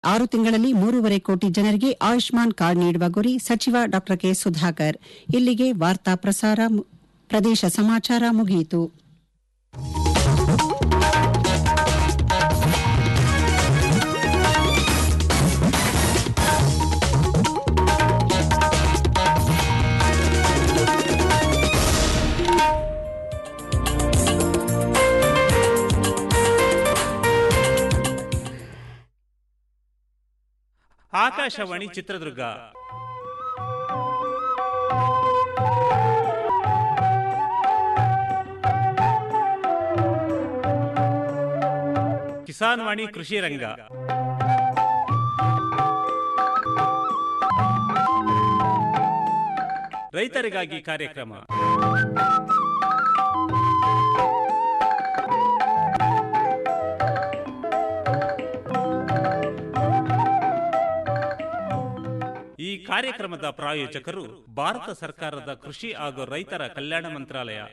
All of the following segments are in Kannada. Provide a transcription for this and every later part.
ಆರು ತಿಂಗಳಲ್ಲಿ ಮೂರುವರೆ ಕೋಟಿ ಜನರಿಗೆ ಆಯುಷ್ಮಾನ್ ಕಾರ್ಡ್ ನೀಡುವ ಗುರಿ ಸಚಿವ ಡಾ ಕೆ ಸುಧಾಕರ್ ಇಲ್ಲಿಗೆ ವಾರ್ತಾ ಪ್ರಸಾರ ಮು- ಪ್ರದೇಶ ಸಮಾಚಾರ ಮುಗಿಯಿತು ಆಕಾಶವಾಣಿ ಚಿತ್ರದುರ್ಗ ಕಿಸಾನ್ ವಾಣಿ ಕೃಷಿ ರಂಗ ರೈತರಿಗಾಗಿ ಕಾರ್ಯಕ್ರಮ ಈ ಕಾರ್ಯಕ್ರಮದ ಪ್ರಾಯೋಜಕರು ಭಾರತ ಸರ್ಕಾರದ ಕೃಷಿ ಹಾಗೂ ರೈತರ ಕಲ್ಯಾಣ ಮಂತ್ರಾಲಯ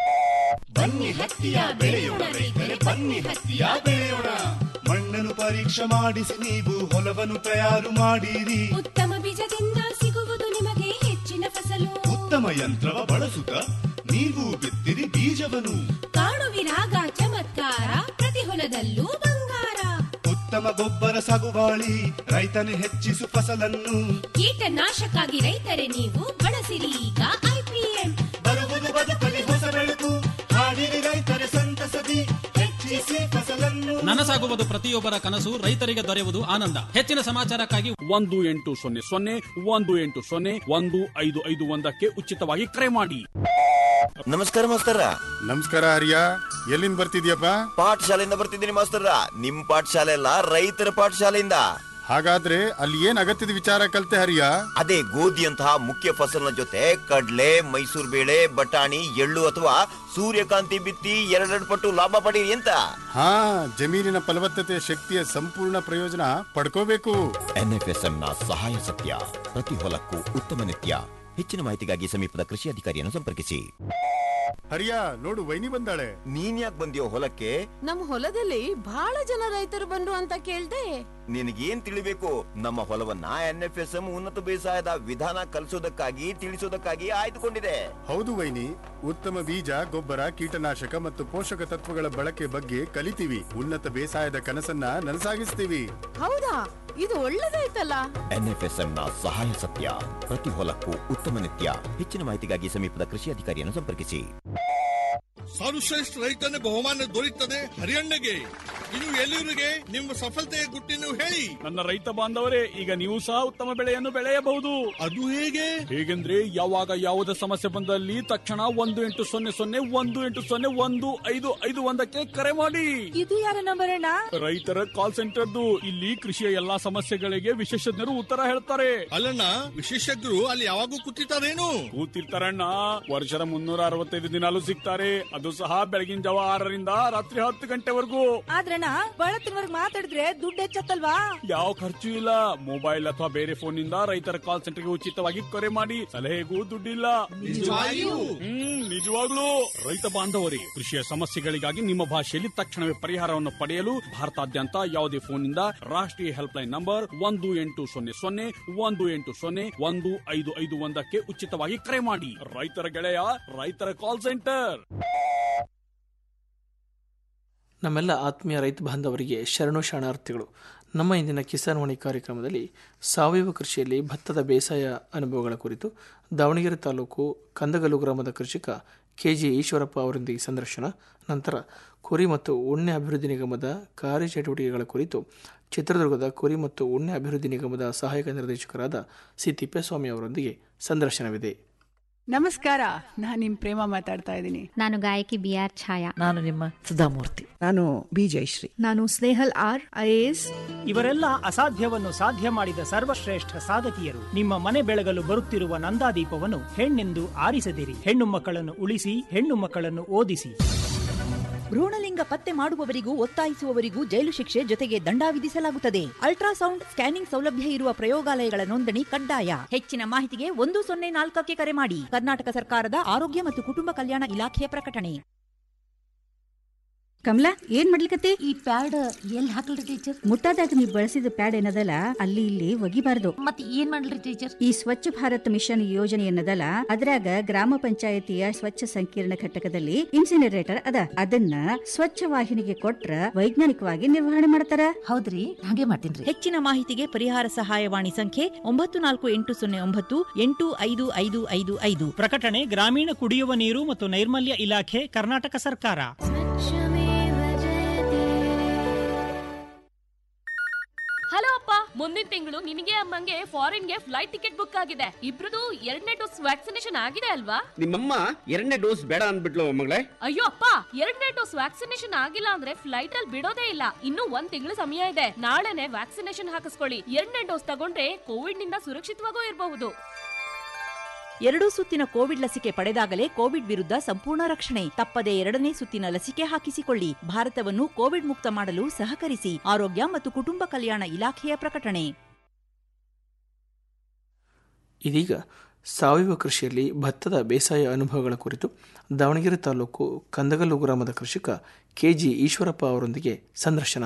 ಬನ್ನಿ ಹತ್ತಿಯ ಬೆಳೆಯೋಣ ರೈತರೆ ಬನ್ನಿ ಹತ್ತಿಯ ಬೆಳೆಯೋಣ ಮಣ್ಣನ್ನು ಪರೀಕ್ಷೆ ಮಾಡಿಸಿ ನೀವು ಹೊಲವನ್ನು ತಯಾರು ಮಾಡಿರಿ ಉತ್ತಮ ಬೀಜದಿಂದ ಸಿಗುವುದು ನಿಮಗೆ ಹೆಚ್ಚಿನ ಫಸಲು ಉತ್ತಮ ಯಂತ್ರವ ಬಳಸುತ್ತ ನೀವು ಬಿತ್ತಿರಿ ಬೀಜವನ್ನು ಕಾಣುವಿರಾಗ ಚಮತ್ಕಾರ ಪ್ರತಿ ಹೊಲದಲ್ಲೂ ಬಂಗಾರ ಉತ್ತಮ ಗೊಬ್ಬರ ಸಾಗುವಾಳಿ ರೈತನು ಹೆಚ್ಚಿಸು ಫಸಲನ್ನು ಕೀಟನಾಶಕ್ಕಾಗಿ ರೈತರೇ ನೀವು ಬಳಸಿರಿ ಈಗ ಐಪಿಎಂ ಬರುವುದು ಬದುಕಲಿ ಹೊಸ ಬೆಳಕು ಹಾಡಿರಿ ರೈತರೆ ಸಂತಸದಿ ಹೆಚ್ಚಿಸಿ ಫಸಲನ್ನು ನನಸಾಗುವುದು ಪ್ರತಿಯೊಬ್ಬರ ಕನಸು ರೈತರಿಗೆ ದೊರೆಯುವುದು ಆನಂದ ಹೆಚ್ಚಿನ ಸಮಾಚಾರಕ್ಕಾಗಿ ಒಂದು ಎಂಟು ಸೊನ್ನೆ ಸೊನ್ನೆ ಒಂದು ಎಂಟು ಸೊನ್ನೆ ಒಂದು ಐದು ಐದು ಒಂದಕ್ಕೆ ಉಚಿತವಾಗಿ ಕರೆ ಮಾಡಿ ನಮಸ್ಕಾರ ಮಾಸ್ತರ ನಮಸ್ಕಾರ ಹರಿಯ ಎಲ್ಲಿಂದ ಬರ್ತಿದ್ಯಪ್ಪ ಪಾಠಶಾಲೆಯಿಂದ ಬರ್ತಿದ್ದೀನಿ ಮಾಸ್ತರ ನಿಮ್ ಪಾಠಶಾಲೆ ಅಲ್ಲ ರೈತರ ಪಾಠಶಾಲೆಯಿಂದ ಹಾಗಾದ್ರೆ ಅಲ್ಲಿ ಏನ್ ಅಗತ್ಯದ ವಿಚಾರ ಕಲ್ತೆ ಹರಿಯ ಅದೇ ಗೋಧಿಯಂತಹ ಮುಖ್ಯ ಫಸಲಿನ ಜೊತೆ ಕಡ್ಲೆ ಮೈಸೂರು ಬೇಳೆ ಬಟಾಣಿ ಎಳ್ಳು ಅಥವಾ ಸೂರ್ಯಕಾಂತಿ ಬಿತ್ತಿ ಎರಡೆರಡು ಪಟ್ಟು ಲಾಭ ಪಡೀರಿ ಅಂತ ಹಾ ಜಮೀನಿನ ಫಲವತ್ತತೆ ಶಕ್ತಿಯ ಸಂಪೂರ್ಣ ಪ್ರಯೋಜನ ಪಡ್ಕೋಬೇಕು ಎನ್ಎಫ್ಎಸ್ಎಂ ನ ಸಹಾಯ ಸತ್ಯ ಪ್ರತಿ ಹೊಲಕ್ಕೂ ಉತ್ತಮ ನಿತ್ಯ ಹೆಚ್ಚಿನ ಮಾಹಿತಿಗಾಗಿ ಸಮೀಪದ ಕೃಷಿ ಅಧಿಕಾರಿಯನ್ನು ಸಂಪರ್ಕಿಸಿ ಹರಿಯ ನೋಡು ವೈನಿ ಬಂದಾಳೆ ನೀನ್ ಯಾಕೆ ಬಂದಿಯೋ ಹೊಲಕ್ಕೆ ನಮ್ ಹೊಲದಲ್ಲಿ ಬಹಳ ಜನ ರೈತರು ಬಂದ್ರು ಅಂತ ಕೇಳ್ದೆ ನಿನಗೇನ್ ತಿಳಿಬೇಕು ನಮ್ಮ ಹೊಲವನ್ನ ಎನ್ಎಫ್ಎಸ್ಎಂ ಉನ್ನತ ಬೇಸಾಯದ ವಿಧಾನ ಕಲಿಸೋದಕ್ಕಾಗಿ ತಿಳಿಸೋದಕ್ಕಾಗಿ ಆಯ್ದುಕೊಂಡಿದೆ ಹೌದು ವೈನಿ ಉತ್ತಮ ಬೀಜ ಗೊಬ್ಬರ ಕೀಟನಾಶಕ ಮತ್ತು ಪೋಷಕ ತತ್ವಗಳ ಬಳಕೆ ಬಗ್ಗೆ ಕಲಿತೀವಿ ಉನ್ನತ ಬೇಸಾಯದ ಕನಸನ್ನ ನನಸಾಗಿಸ್ತೀವಿ ಹೌದಾ ಇದು ಒಳ್ಳೇದಾಯ್ತಲ್ಲ ಎನ್ಎಫ್ಎಸ್ಎಂ ನ ಸಹಾಯ ಸತ್ಯ ಪ್ರತಿ ಹೊಲಕ್ಕೂ ಉತ್ತಮ ನಿತ್ಯ ಹೆಚ್ಚಿನ ಮಾಹಿತಿಗಾಗಿ ಸಮೀಪದ ಕೃಷಿ ಅಧಿಕಾರಿಯನ್ನು ಸಂಪರ್ಕಿಸಿ ಸರ್ವಶ್ರೇಷ್ಠ ರೈತನ ಬಹುಮಾನ ದೊರೆಯುತ್ತದೆ ಹರಿಯಣ್ಣಗೆ ಇನ್ನು ಎಲ್ಲರಿಗೆ ನಿಮ್ಮ ಸಫಲತೆಯ ಗುಟ್ಟಿನ ಹೇಳಿ ನನ್ನ ರೈತ ಬಾಂಧವರೇ ಈಗ ನೀವು ಸಹ ಉತ್ತಮ ಬೆಳೆಯನ್ನು ಬೆಳೆಯಬಹುದು ಅದು ಹೇಗೆ ಹೇಗೆಂದ್ರೆ ಯಾವಾಗ ಯಾವುದೇ ಸಮಸ್ಯೆ ಬಂದಲ್ಲಿ ತಕ್ಷಣ ಒಂದು ಎಂಟು ಸೊನ್ನೆ ಸೊನ್ನೆ ಒಂದು ಎಂಟು ಸೊನ್ನೆ ಒಂದು ಐದು ಐದು ಒಂದಕ್ಕೆ ಕರೆ ಮಾಡಿ ಇದು ಯಾರ ನಂಬರ್ ಅಣ್ಣ ರೈತರ ಕಾಲ್ ಸೆಂಟರ್ದು ಇಲ್ಲಿ ಕೃಷಿಯ ಎಲ್ಲಾ ಸಮಸ್ಯೆಗಳಿಗೆ ವಿಶೇಷಜ್ಞರು ಉತ್ತರ ಹೇಳ್ತಾರೆ ಅಲ್ಲಣ್ಣ ವಿಶೇಷಜ್ಞರು ಅಲ್ಲಿ ಯಾವಾಗೂ ಕೂತಿರ್ತಾರೇನು ಕೂತಿರ್ತಾರಣ್ಣ ವರ್ಷದ ಮುನ್ನೂರ ಅರವತ್ತೈದು ದಿನಾಲು ಸಿಗ್ತಾರೆ ಅದು ಸಹ ಬೆಳಗಿನ ಜಾವ ಆರರಿಂದ ರಾತ್ರಿ ಹತ್ತು ಗಂಟೆವರೆಗೂ ಆದ್ರಣ್ಣ ಬಳತ್ತಿನವರ್ಗ್ ಮಾತಾಡಿದ್ರೆ ದುಡ್ಡು ಹೆಚ್ಚತ್ತಲ್ವಾ ಯಾವ ಖರ್ಚು ಇಲ್ಲ ಮೊಬೈಲ್ ಅಥವಾ ಬೇರೆ ಫೋನ್ ನಿಂದ ರೈತರ ಕಾಲ್ ಸೆಂಟರ್ಗೆ ಉಚಿತವಾಗಿ ಕರೆ ಮಾಡಿ ಸಲಹೆಗೂ ದುಡ್ಡಿಲ್ಲ ನಿಜವಾಗಿಯೂ? ಹ್ಮ್ ನಿಜವಾಗ್ಲೂ ರೈತ ಬಾಂಧವರೇ ಕೃಷಿಯ ಸಮಸ್ಯೆಗಳಿಗಾಗಿ ನಿಮ್ಮ ಭಾಷೆಯಲ್ಲಿ ತಕ್ಷಣವೇ ಪರಿಹಾರವನ್ನು ಪಡೆಯಲು ಭಾರತಾದ್ಯಂತ ಯಾವುದೇ ಫೋನ್ ನಿಂದ ರಾಷ್ಟ್ರೀಯ ಹೆಲ್ಪ್ ಲೈನ್ ನಂಬರ್ ಒಂದು ಎಂಟು ಸೊನ್ನೆ ಸೊನ್ನೆ ಒಂದು ಎಂಟು ಸೊನ್ನೆ ಒಂದು ಐದು ಐದು ಒಂದಕ್ಕೆ ಉಚಿತವಾಗಿ ಕರೆ ಮಾಡಿ ರೈತರ ಗೆಳೆಯ ರೈತರ ಕಾಲ್ ಸೆಂಟರ್ ನಮ್ಮೆಲ್ಲ ಆತ್ಮೀಯ ರೈತ ಬಾಂಧವರಿಗೆ ಶರಣು ಶರಣಾರ್ಥಿಗಳು ನಮ್ಮ ಇಂದಿನ ಕಿಸಾನ್ ವಾಣಿ ಕಾರ್ಯಕ್ರಮದಲ್ಲಿ ಸಾವಯವ ಕೃಷಿಯಲ್ಲಿ ಭತ್ತದ ಬೇಸಾಯ ಅನುಭವಗಳ ಕುರಿತು ದಾವಣಗೆರೆ ತಾಲೂಕು ಕಂದಗಲ್ಲು ಗ್ರಾಮದ ಕೃಷಿಕ ಕೆ ಜಿ ಈಶ್ವರಪ್ಪ ಅವರೊಂದಿಗೆ ಸಂದರ್ಶನ ನಂತರ ಕುರಿ ಮತ್ತು ಉಣ್ಣೆ ಅಭಿವೃದ್ಧಿ ನಿಗಮದ ಕಾರ್ಯಚಟುವಟಿಕೆಗಳ ಕುರಿತು ಚಿತ್ರದುರ್ಗದ ಕುರಿ ಮತ್ತು ಉಣ್ಣೆ ಅಭಿವೃದ್ಧಿ ನಿಗಮದ ಸಹಾಯಕ ನಿರ್ದೇಶಕರಾದ ಸಿ ತಿಪ್ಪೇಸ್ವಾಮಿ ಅವರೊಂದಿಗೆ ಸಂದರ್ಶನವಿದೆ ನಮಸ್ಕಾರ ನಾನು ನಿಮ್ ಪ್ರೇಮ ಮಾತಾಡ್ತಾ ಇದ್ದೀನಿ ನಾನು ಗಾಯಕಿ ಬಿ ಆರ್ ಛಾಯಾ ನಾನು ನಿಮ್ಮ ಸುಧಾಮೂರ್ತಿ ನಾನು ಬಿ ಜಯಶ್ರೀ ನಾನು ಸ್ನೇಹಲ್ ಆರ್ ಐಎಎಸ್ ಇವರೆಲ್ಲ ಅಸಾಧ್ಯವನ್ನು ಸಾಧ್ಯ ಮಾಡಿದ ಸರ್ವಶ್ರೇಷ್ಠ ಸಾಧಕಿಯರು ನಿಮ್ಮ ಮನೆ ಬೆಳಗಲು ಬರುತ್ತಿರುವ ನಂದಾದೀಪವನ್ನು ಹೆಣ್ಣೆಂದು ಆರಿಸದಿರಿ ಹೆಣ್ಣು ಮಕ್ಕಳನ್ನು ಉಳಿಸಿ ಹೆಣ್ಣು ಮಕ್ಕಳನ್ನು ಓದಿಸಿ ಭ್ರೂಣಲಿಂಗ ಪತ್ತೆ ಮಾಡುವವರಿಗೂ ಒತ್ತಾಯಿಸುವವರಿಗೂ ಜೈಲು ಶಿಕ್ಷೆ ಜೊತೆಗೆ ದಂಡ ವಿಧಿಸಲಾಗುತ್ತದೆ ಅಲ್ಟ್ರಾಸೌಂಡ್ ಸ್ಕ್ಯಾನಿಂಗ್ ಸೌಲಭ್ಯ ಇರುವ ಪ್ರಯೋಗಾಲಯಗಳ ನೋಂದಣಿ ಕಡ್ಡಾಯ ಹೆಚ್ಚಿನ ಮಾಹಿತಿಗೆ ಒಂದು ಸೊನ್ನೆ ನಾಲ್ಕಕ್ಕೆ ಕರೆ ಮಾಡಿ ಕರ್ನಾಟಕ ಸರ್ಕಾರದ ಆರೋಗ್ಯ ಮತ್ತು ಕುಟುಂಬ ಕಲ್ಯಾಣ ಇಲಾಖೆಯ ಪ್ರಕಟಣೆ ಕಮಲಾ ಏನ್ ಮಾಡ್ಲಿಕತ್ತಿ ಈ ಪ್ಯಾಡ್ ಎಲ್ಲಿ ಹಾಕಲ್ರಿ ಟೀಚರ್ ಮುಟ್ಟಾದಾಗ ನೀವು ಬಳಸಿದ ಪ್ಯಾಡ್ ಏನದಲ್ಲ ಅಲ್ಲಿ ಇಲ್ಲಿ ಒಗಿಬಾರ್ದು ಮತ್ತೆ ಏನ್ ಮಾಡ್ಲಿ ಟೀಚರ್ ಈ ಸ್ವಚ್ಛ ಭಾರತ್ ಮಿಷನ್ ಯೋಜನೆ ಏನದಲ್ಲ ಅದ್ರಾಗ ಗ್ರಾಮ ಪಂಚಾಯತಿಯ ಸ್ವಚ್ಛ ಸಂಕೀರ್ಣ ಘಟಕದಲ್ಲಿ ಇನ್ಸಿನರೇಟರ್ ಅದ ಅದನ್ನ ಸ್ವಚ್ಛ ವಾಹಿನಿಗೆ ಕೊಟ್ರ ವೈಜ್ಞಾನಿಕವಾಗಿ ನಿರ್ವಹಣೆ ಮಾಡ್ತಾರ ಹೌದ್ರಿ ಹಾಗೆ ಮಾಡ್ತೀನಿ ಹೆಚ್ಚಿನ ಮಾಹಿತಿಗೆ ಪರಿಹಾರ ಸಹಾಯವಾಣಿ ಸಂಖ್ಯೆ ಒಂಬತ್ತು ನಾಲ್ಕು ಎಂಟು ಸೊನ್ನೆ ಒಂಬತ್ತು ಎಂಟು ಐದು ಐದು ಐದು ಐದು ಪ್ರಕಟಣೆ ಗ್ರಾಮೀಣ ಕುಡಿಯುವ ನೀರು ಮತ್ತು ನೈರ್ಮಲ್ಯ ಇಲಾಖೆ ಕರ್ನಾಟಕ ಸರ್ಕಾರ ಹಲೋ ಅಪ್ಪ ಮುಂದಿನ ತಿಂಗಳು ನಿನಗೆ ಅಮ್ಮಂಗೆ ಫಾರಿನ್ಗೆ ಫ್ಲೈಟ್ ಟಿಕೆಟ್ ಬುಕ್ ಆಗಿದೆ ಇಬ್ರದು ಎರಡನೇ ಡೋಸ್ ವ್ಯಾಕ್ಸಿನೇಷನ್ ಆಗಿದೆ ಅಲ್ವಾ ನಿಮ್ಮಮ್ಮ ಎರಡನೇ ಡೋಸ್ ಬೇಡ ಅಂದ್ಬಿಟ್ಲು ಮಗಳೇ ಅಯ್ಯೋ ಅಪ್ಪ ಎರಡನೇ ಡೋಸ್ ವ್ಯಾಕ್ಸಿನೇಷನ್ ಆಗಿಲ್ಲ ಅಂದ್ರೆ ಫ್ಲೈಟ್ ಅಲ್ಲಿ ಬಿಡೋದೇ ಇಲ್ಲ ಇನ್ನು ಒಂದ್ ತಿಂಗಳು ಸಮಯ ಇದೆ ನಾಳೆನೆ ವ್ಯಾಕ್ಸಿನೇಷನ್ ಹಾಕಿಸ್ಕೊಳ್ಳಿ ಎರಡನೇ ಡೋಸ್ ತಗೊಂಡ್ರೆ ಕೋವಿಡ್ ನಿಂದ ಸುರಕ್ಷಿತವಾಗೂ ಇರಬಹುದು ಎರಡೂ ಸುತ್ತಿನ ಕೋವಿಡ್ ಲಸಿಕೆ ಪಡೆದಾಗಲೇ ಕೋವಿಡ್ ವಿರುದ್ಧ ಸಂಪೂರ್ಣ ರಕ್ಷಣೆ ತಪ್ಪದೆ ಎರಡನೇ ಸುತ್ತಿನ ಲಸಿಕೆ ಹಾಕಿಸಿಕೊಳ್ಳಿ ಭಾರತವನ್ನು ಕೋವಿಡ್ ಮುಕ್ತ ಮಾಡಲು ಸಹಕರಿಸಿ ಆರೋಗ್ಯ ಮತ್ತು ಕುಟುಂಬ ಕಲ್ಯಾಣ ಇಲಾಖೆಯ ಪ್ರಕಟಣೆ ಇದೀಗ ಸಾವಯವ ಕೃಷಿಯಲ್ಲಿ ಭತ್ತದ ಬೇಸಾಯ ಅನುಭವಗಳ ಕುರಿತು ದಾವಣಗೆರೆ ತಾಲೂಕು ಕಂದಗಲ್ಲು ಗ್ರಾಮದ ಕೃಷಿಕ ಕೆ ಜಿ ಈಶ್ವರಪ್ಪ ಅವರೊಂದಿಗೆ ಸಂದರ್ಶನ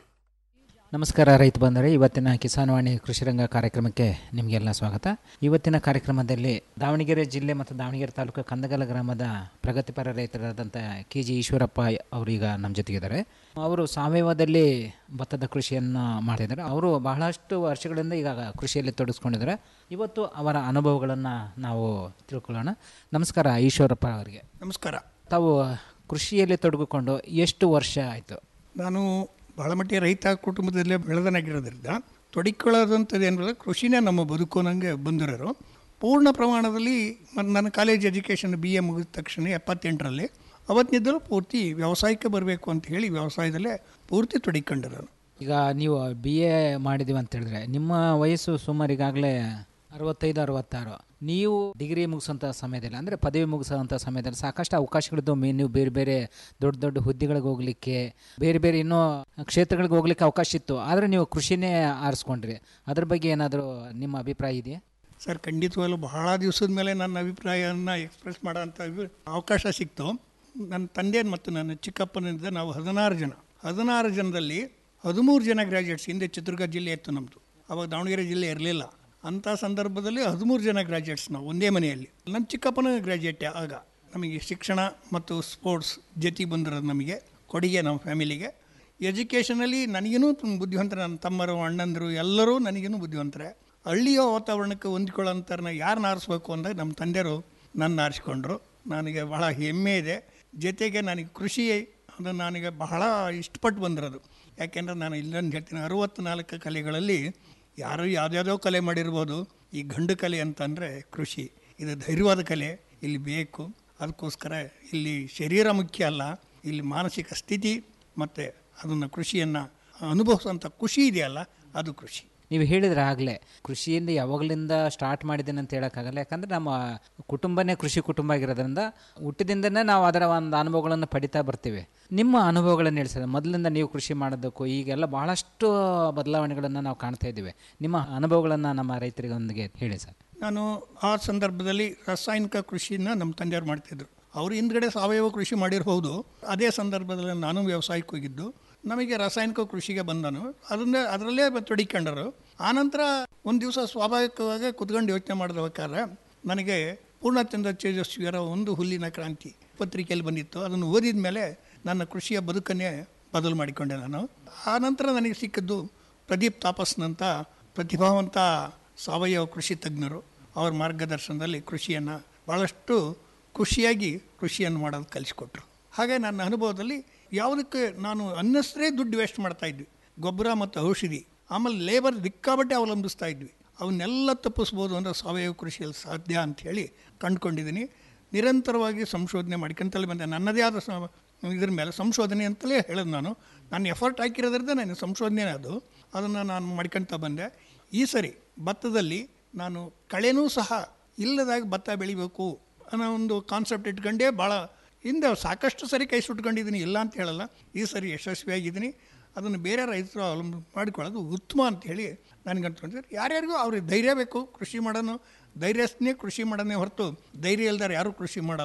ನಮಸ್ಕಾರ ರೈತ ಬಂದರೆ ಇವತ್ತಿನ ಕಿಸಾನ್ವಾಣಿ ಕೃಷಿರಂಗ ಕಾರ್ಯಕ್ರಮಕ್ಕೆ ನಿಮಗೆಲ್ಲ ಸ್ವಾಗತ ಇವತ್ತಿನ ಕಾರ್ಯಕ್ರಮದಲ್ಲಿ ದಾವಣಗೆರೆ ಜಿಲ್ಲೆ ಮತ್ತು ದಾವಣಗೆರೆ ತಾಲೂಕು ಕಂದಗಲ ಗ್ರಾಮದ ಪ್ರಗತಿಪರ ರೈತರಾದಂಥ ಕೆ ಜಿ ಈಶ್ವರಪ್ಪ ಅವರೀಗ ನಮ್ಮ ಜೊತೆಗಿದ್ದಾರೆ ಅವರು ಸಾವಯವದಲ್ಲಿ ಭತ್ತದ ಕೃಷಿಯನ್ನು ಮಾಡ್ತಿದ್ದಾರೆ ಅವರು ಬಹಳಷ್ಟು ವರ್ಷಗಳಿಂದ ಈಗ ಕೃಷಿಯಲ್ಲಿ ತೊಡಗಿಸ್ಕೊಂಡಿದ್ದಾರೆ ಇವತ್ತು ಅವರ ಅನುಭವಗಳನ್ನು ನಾವು ತಿಳ್ಕೊಳ್ಳೋಣ ನಮಸ್ಕಾರ ಈಶ್ವರಪ್ಪ ಅವರಿಗೆ ನಮಸ್ಕಾರ ತಾವು ಕೃಷಿಯಲ್ಲಿ ತೊಡಗಿಕೊಂಡು ಎಷ್ಟು ವರ್ಷ ಆಯಿತು ನಾನು ಬಹಳ ಮಟ್ಟಿಗೆ ರೈತ ಕುಟುಂಬದಲ್ಲೇ ಬೆಳೆದನಾಗಿರೋದ್ರಿಂದ ತೊಡಿಕೊಳ್ಳೋದಂಥದ್ದು ಏನಂದ್ರೆ ಕೃಷಿನೇ ನಮ್ಮ ಬದುಕು ನನಗೆ ಬಂದಿರೋರು ಪೂರ್ಣ ಪ್ರಮಾಣದಲ್ಲಿ ಮ- ನನ್ನ ಕಾಲೇಜ್ ಎಜುಕೇಷನ್ ಬಿ ಎ ಮುಗಿದ ತಕ್ಷಣ ಎಪ್ಪತ್ತೆಂಟರಲ್ಲಿ ಅವತ್ತಿನಿಂದಲೂ ಪೂರ್ತಿ ವ್ಯವಸಾಯಕ್ಕೆ ಬರಬೇಕು ಅಂತ ಹೇಳಿ ವ್ಯವಸಾಯದಲ್ಲೇ ಪೂರ್ತಿ ತೊಡಿಕೊಂಡಿರೋನು ಈಗ ನೀವು ಬಿ ಎ ಮಾಡಿದೀವಿ ಅಂತ ಹೇಳಿದ್ರೆ ನಿಮ್ಮ ವಯಸ್ಸು ಸುಮಾರು ಈಗಾಗಲೇ ಅರವತ್ತೈದು ಅರವತ್ತಾರು ನೀವು ಡಿಗ್ರಿ ಮುಗಿಸೋಂಥ ಸಮಯದಲ್ಲಿ ಅಂದರೆ ಪದವಿ ಮುಗಿಸೋಂಥ ಸಮಯದಲ್ಲಿ ಸಾಕಷ್ಟು ಅವಕಾಶಗಳಿದ್ದು ಮೇ ನೀವು ಬೇರೆ ಬೇರೆ ದೊಡ್ಡ ದೊಡ್ಡ ಹುದ್ದೆಗಳಿಗೆ ಹೋಗ್ಲಿಕ್ಕೆ ಬೇರೆ ಬೇರೆ ಇನ್ನೂ ಕ್ಷೇತ್ರಗಳಿಗೆ ಹೋಗ್ಲಿಕ್ಕೆ ಅವಕಾಶ ಇತ್ತು ಆದರೆ ನೀವು ಕೃಷಿನೇ ಆರಿಸ್ಕೊಂಡ್ರಿ ಅದ್ರ ಬಗ್ಗೆ ಏನಾದರೂ ನಿಮ್ಮ ಅಭಿಪ್ರಾಯ ಇದೆಯಾ ಸರ್ ಖಂಡಿತವಾಗ್ಲೂ ಬಹಳ ದಿವಸದ ಮೇಲೆ ನನ್ನ ಅಭಿಪ್ರಾಯವನ್ನು ಎಕ್ಸ್ಪ್ರೆಸ್ ಮಾಡೋಂಥ ಇವ್- ಅವಕಾಶ ಸಿಕ್ತು ನನ್ನ ತಂದೆ ಮತ್ತು ನನ್ನ ಚಿಕ್ಕಪ್ಪನಿಂದ ನಾವು ಹದಿನಾರು ಜನ ಹದಿನಾರು ಜನದಲ್ಲಿ ಹದಿಮೂರು ಜನ ಗ್ರ್ಯಾಜುಯೇಟ್ಸ್ ಹಿಂದೆ ಚಿತ್ರದುರ್ಗ ಜಿಲ್ಲೆ ಇತ್ತು ನಮ್ಮದು ಅವಾಗ ದಾವಣಗೆರೆ ಜಿಲ್ಲೆ ಇರಲಿಲ್ಲ ಅಂಥ ಸಂದರ್ಭದಲ್ಲಿ ಹದಿಮೂರು ಜನ ಗ್ರ್ಯಾಜುಯೇಟ್ಸ್ ನಾವು ಒಂದೇ ಮನೆಯಲ್ಲಿ ನನ್ನ ಚಿಕ್ಕಪ್ಪನ ಗ್ರ್ಯಾಜುಯೇಟ್ ಆಗ ನಮಗೆ ಶಿಕ್ಷಣ ಮತ್ತು ಸ್ಪೋರ್ಟ್ಸ್ ಜೊತೆ ಬಂದಿರೋದು ನಮಗೆ ಕೊಡುಗೆ ನಮ್ಮ ಫ್ಯಾಮಿಲಿಗೆ ಎಜುಕೇಷನಲ್ಲಿ ನನಗೇನು ಬುದ್ಧಿವಂತರು ನನ್ನ ತಮ್ಮರು ಅಣ್ಣಂದರು ಎಲ್ಲರೂ ನನಗೇನು ಬುದ್ಧಿವಂತರೆ ಹಳ್ಳಿಯ ವಾತಾವರಣಕ್ಕೆ ಹೊಂದ್ಕೊಳ್ಳೋಂಥವ್ರನ್ನ ಯಾರನ್ನ ಆರಿಸ್ಬೇಕು ಅಂದಾಗ ನಮ್ಮ ತಂದೆಯರು ನನ್ನ ಆರಿಸ್ಕೊಂಡ್ರು ನನಗೆ ಬಹಳ ಹೆಮ್ಮೆ ಇದೆ ಜೊತೆಗೆ ನನಗೆ ಕೃಷಿ ಅದು ನನಗೆ ಬಹಳ ಇಷ್ಟಪಟ್ಟು ಬಂದಿರೋದು ಯಾಕೆಂದರೆ ನಾನು ಇಲ್ಲೊಂದು ಹೇಳ್ತೀನಿ ಅರುವತ್ತ್ನಾಲ್ಕು ಕಲೆಗಳಲ್ಲಿ ಯಾರು ಯಾವುದ್ಯಾವುದೋ ಕಲೆ ಮಾಡಿರ್ಬೋದು ಈ ಗಂಡು ಕಲೆ ಅಂತಂದರೆ ಕೃಷಿ ಇದು ಧೈರ್ಯವಾದ ಕಲೆ ಇಲ್ಲಿ ಬೇಕು ಅದಕ್ಕೋಸ್ಕರ ಇಲ್ಲಿ ಶರೀರ ಮುಖ್ಯ ಅಲ್ಲ ಇಲ್ಲಿ ಮಾನಸಿಕ ಸ್ಥಿತಿ ಮತ್ತು ಅದನ್ನು ಕೃಷಿಯನ್ನು ಅನುಭವಿಸುವಂಥ ಖುಷಿ ಇದೆಯಲ್ಲ ಅದು ಕೃಷಿ ನೀವು ಹೇಳಿದ್ರೆ ಆಗಲೇ ಕೃಷಿಯಿಂದ ಯಾವಾಗಲಿಂದ ಸ್ಟಾರ್ಟ್ ಮಾಡಿದ್ದೇನೆ ಅಂತ ಹೇಳೋಕ್ಕಾಗಲ್ಲ ಯಾಕಂದರೆ ನಮ್ಮ ಕುಟುಂಬನೇ ಕೃಷಿ ಕುಟುಂಬ ಆಗಿರೋದ್ರಿಂದ ಹುಟ್ಟಿದಿಂದನೇ ನಾವು ಅದರ ಒಂದು ಅನುಭವಗಳನ್ನು ಪಡಿತಾ ಬರ್ತೀವಿ ನಿಮ್ಮ ಅನುಭವಗಳನ್ನು ಹೇಳಿಸಿದ್ರೆ ಮೊದಲಿಂದ ನೀವು ಕೃಷಿ ಮಾಡೋದಕ್ಕೂ ಈಗೆಲ್ಲ ಬಹಳಷ್ಟು ಬದಲಾವಣೆಗಳನ್ನು ನಾವು ಕಾಣ್ತಾ ಇದ್ದೀವಿ ನಿಮ್ಮ ಅನುಭವಗಳನ್ನು ನಮ್ಮ ರೈತರಿಗೊಂದಿಗೆ ಹೇಳಿ ಸರ್ ನಾನು ಆ ಸಂದರ್ಭದಲ್ಲಿ ರಾಸಾಯನಿಕ ಕೃಷಿನ ನಮ್ಮ ತಂದೆಯವ್ರು ಮಾಡ್ತಿದ್ರು ಅವರು ಹಿಂದ್ಗಡೆ ಸಾವಯವ ಕೃಷಿ ಮಾಡಿರ್ಬೋದು ಅದೇ ಸಂದರ್ಭದಲ್ಲಿ ನಾನು ವ್ಯವಸಾಯಕ್ಕೆ ಹೋಗಿದ್ದು ನಮಗೆ ರಾಸಾಯನಿಕ ಕೃಷಿಗೆ ಬಂದನು ಅದನ್ನೇ ಅದರಲ್ಲೇ ತೊಡಿಕೊಂಡರು ಆನಂತರ ಒಂದು ದಿವಸ ಸ್ವಾಭಾವಿಕವಾಗಿ ಕುತ್ಕೊಂಡು ಯೋಚನೆ ಮಾಡಬೇಕಾದ್ರೆ ನನಗೆ ಪೂರ್ಣಚಂದ್ರ ತೇಜಸ್ವಿಯರ ಒಂದು ಹುಲ್ಲಿನ ಕ್ರಾಂತಿ ಪತ್ರಿಕೆಯಲ್ಲಿ ಬಂದಿತ್ತು ಅದನ್ನು ಓದಿದ ಮೇಲೆ ನನ್ನ ಕೃಷಿಯ ಬದುಕನ್ನೇ ಬದಲು ಮಾಡಿಕೊಂಡೆ ನಾನು ಆ ನಂತರ ನನಗೆ ಸಿಕ್ಕಿದ್ದು ಪ್ರದೀಪ್ ತಾಪಸ್ನಂತ ಪ್ರತಿಭಾವಂತ ಸಾವಯವ ಕೃಷಿ ತಜ್ಞರು ಅವರ ಮಾರ್ಗದರ್ಶನದಲ್ಲಿ ಕೃಷಿಯನ್ನು ಭಾಳಷ್ಟು ಖುಷಿಯಾಗಿ ಕೃಷಿಯನ್ನು ಮಾಡೋದು ಕಲಿಸ್ಕೊಟ್ರು ಹಾಗೆ ನನ್ನ ಅನುಭವದಲ್ಲಿ ಯಾವುದಕ್ಕೆ ನಾನು ಅನ್ನಷ್ಟೇ ದುಡ್ಡು ವೇಸ್ಟ್ ಮಾಡ್ತಾ ಇದ್ವಿ ಗೊಬ್ಬರ ಮತ್ತು ಔಷಧಿ ಆಮೇಲೆ ಲೇಬರ್ ದಿಕ್ಕಾಬಟ್ಟೆ ಅವಲಂಬಿಸ್ತಾ ಇದ್ವಿ ಅವನ್ನೆಲ್ಲ ತಪ್ಪಿಸ್ಬೋದು ಅಂದರೆ ಸಾವಯವ ಕೃಷಿಯಲ್ಲಿ ಸಾಧ್ಯ ಅಂತ ಹೇಳಿ ಕಂಡುಕೊಂಡಿದ್ದೀನಿ ನಿರಂತರವಾಗಿ ಸಂಶೋಧನೆ ಮಾಡ್ಕೊಂತಲೇ ಬಂದೆ ನನ್ನದೇ ಆದ ಸ ಇದ್ರ ಮೇಲೆ ಸಂಶೋಧನೆ ಅಂತಲೇ ಹೇಳೋದು ನಾನು ನಾನು ಎಫರ್ಟ್ ಹಾಕಿರೋದ್ರಿಂದ ನನ್ನ ಸಂಶೋಧನೆ ಅದು ಅದನ್ನು ನಾನು ಮಾಡ್ಕೊತ ಬಂದೆ ಈ ಸರಿ ಭತ್ತದಲ್ಲಿ ನಾನು ಕಳೆನೂ ಸಹ ಇಲ್ಲದಾಗ ಭತ್ತ ಬೆಳಿಬೇಕು ಅನ್ನೋ ಒಂದು ಕಾನ್ಸೆಪ್ಟ್ ಇಟ್ಕೊಂಡೇ ಭಾಳ ಹಿಂದೆ ಸಾಕಷ್ಟು ಸರಿ ಕೈ ಸುಟ್ಕೊಂಡಿದ್ದೀನಿ ಇಲ್ಲ ಅಂತ ಹೇಳಲ್ಲ ಈ ಸರಿ ಯಶಸ್ವಿಯಾಗಿದ್ದೀನಿ ಅದನ್ನು ಬೇರೆ ರೈತರು ಅವಲಂಬ ಮಾಡಿಕೊಳ್ಳೋದು ಉತ್ತಮ ಅಂತ ಹೇಳಿ ನನಗೆ ಅನ್ಕೊಂಡಿದ್ದಾರೆ ಯಾರ್ಯಾರಿಗೂ ಅವ್ರಿಗೆ ಧೈರ್ಯ ಬೇಕು ಕೃಷಿ ಮಾಡೋನು ಧೈರ್ಯಸ್ನೇ ಕೃಷಿ ಮಾಡೋನೇ ಹೊರತು ಧೈರ್ಯ ಇಲ್ದಾರೆ ಯಾರೂ ಕೃಷಿ ಮಾಡಲ್ಲ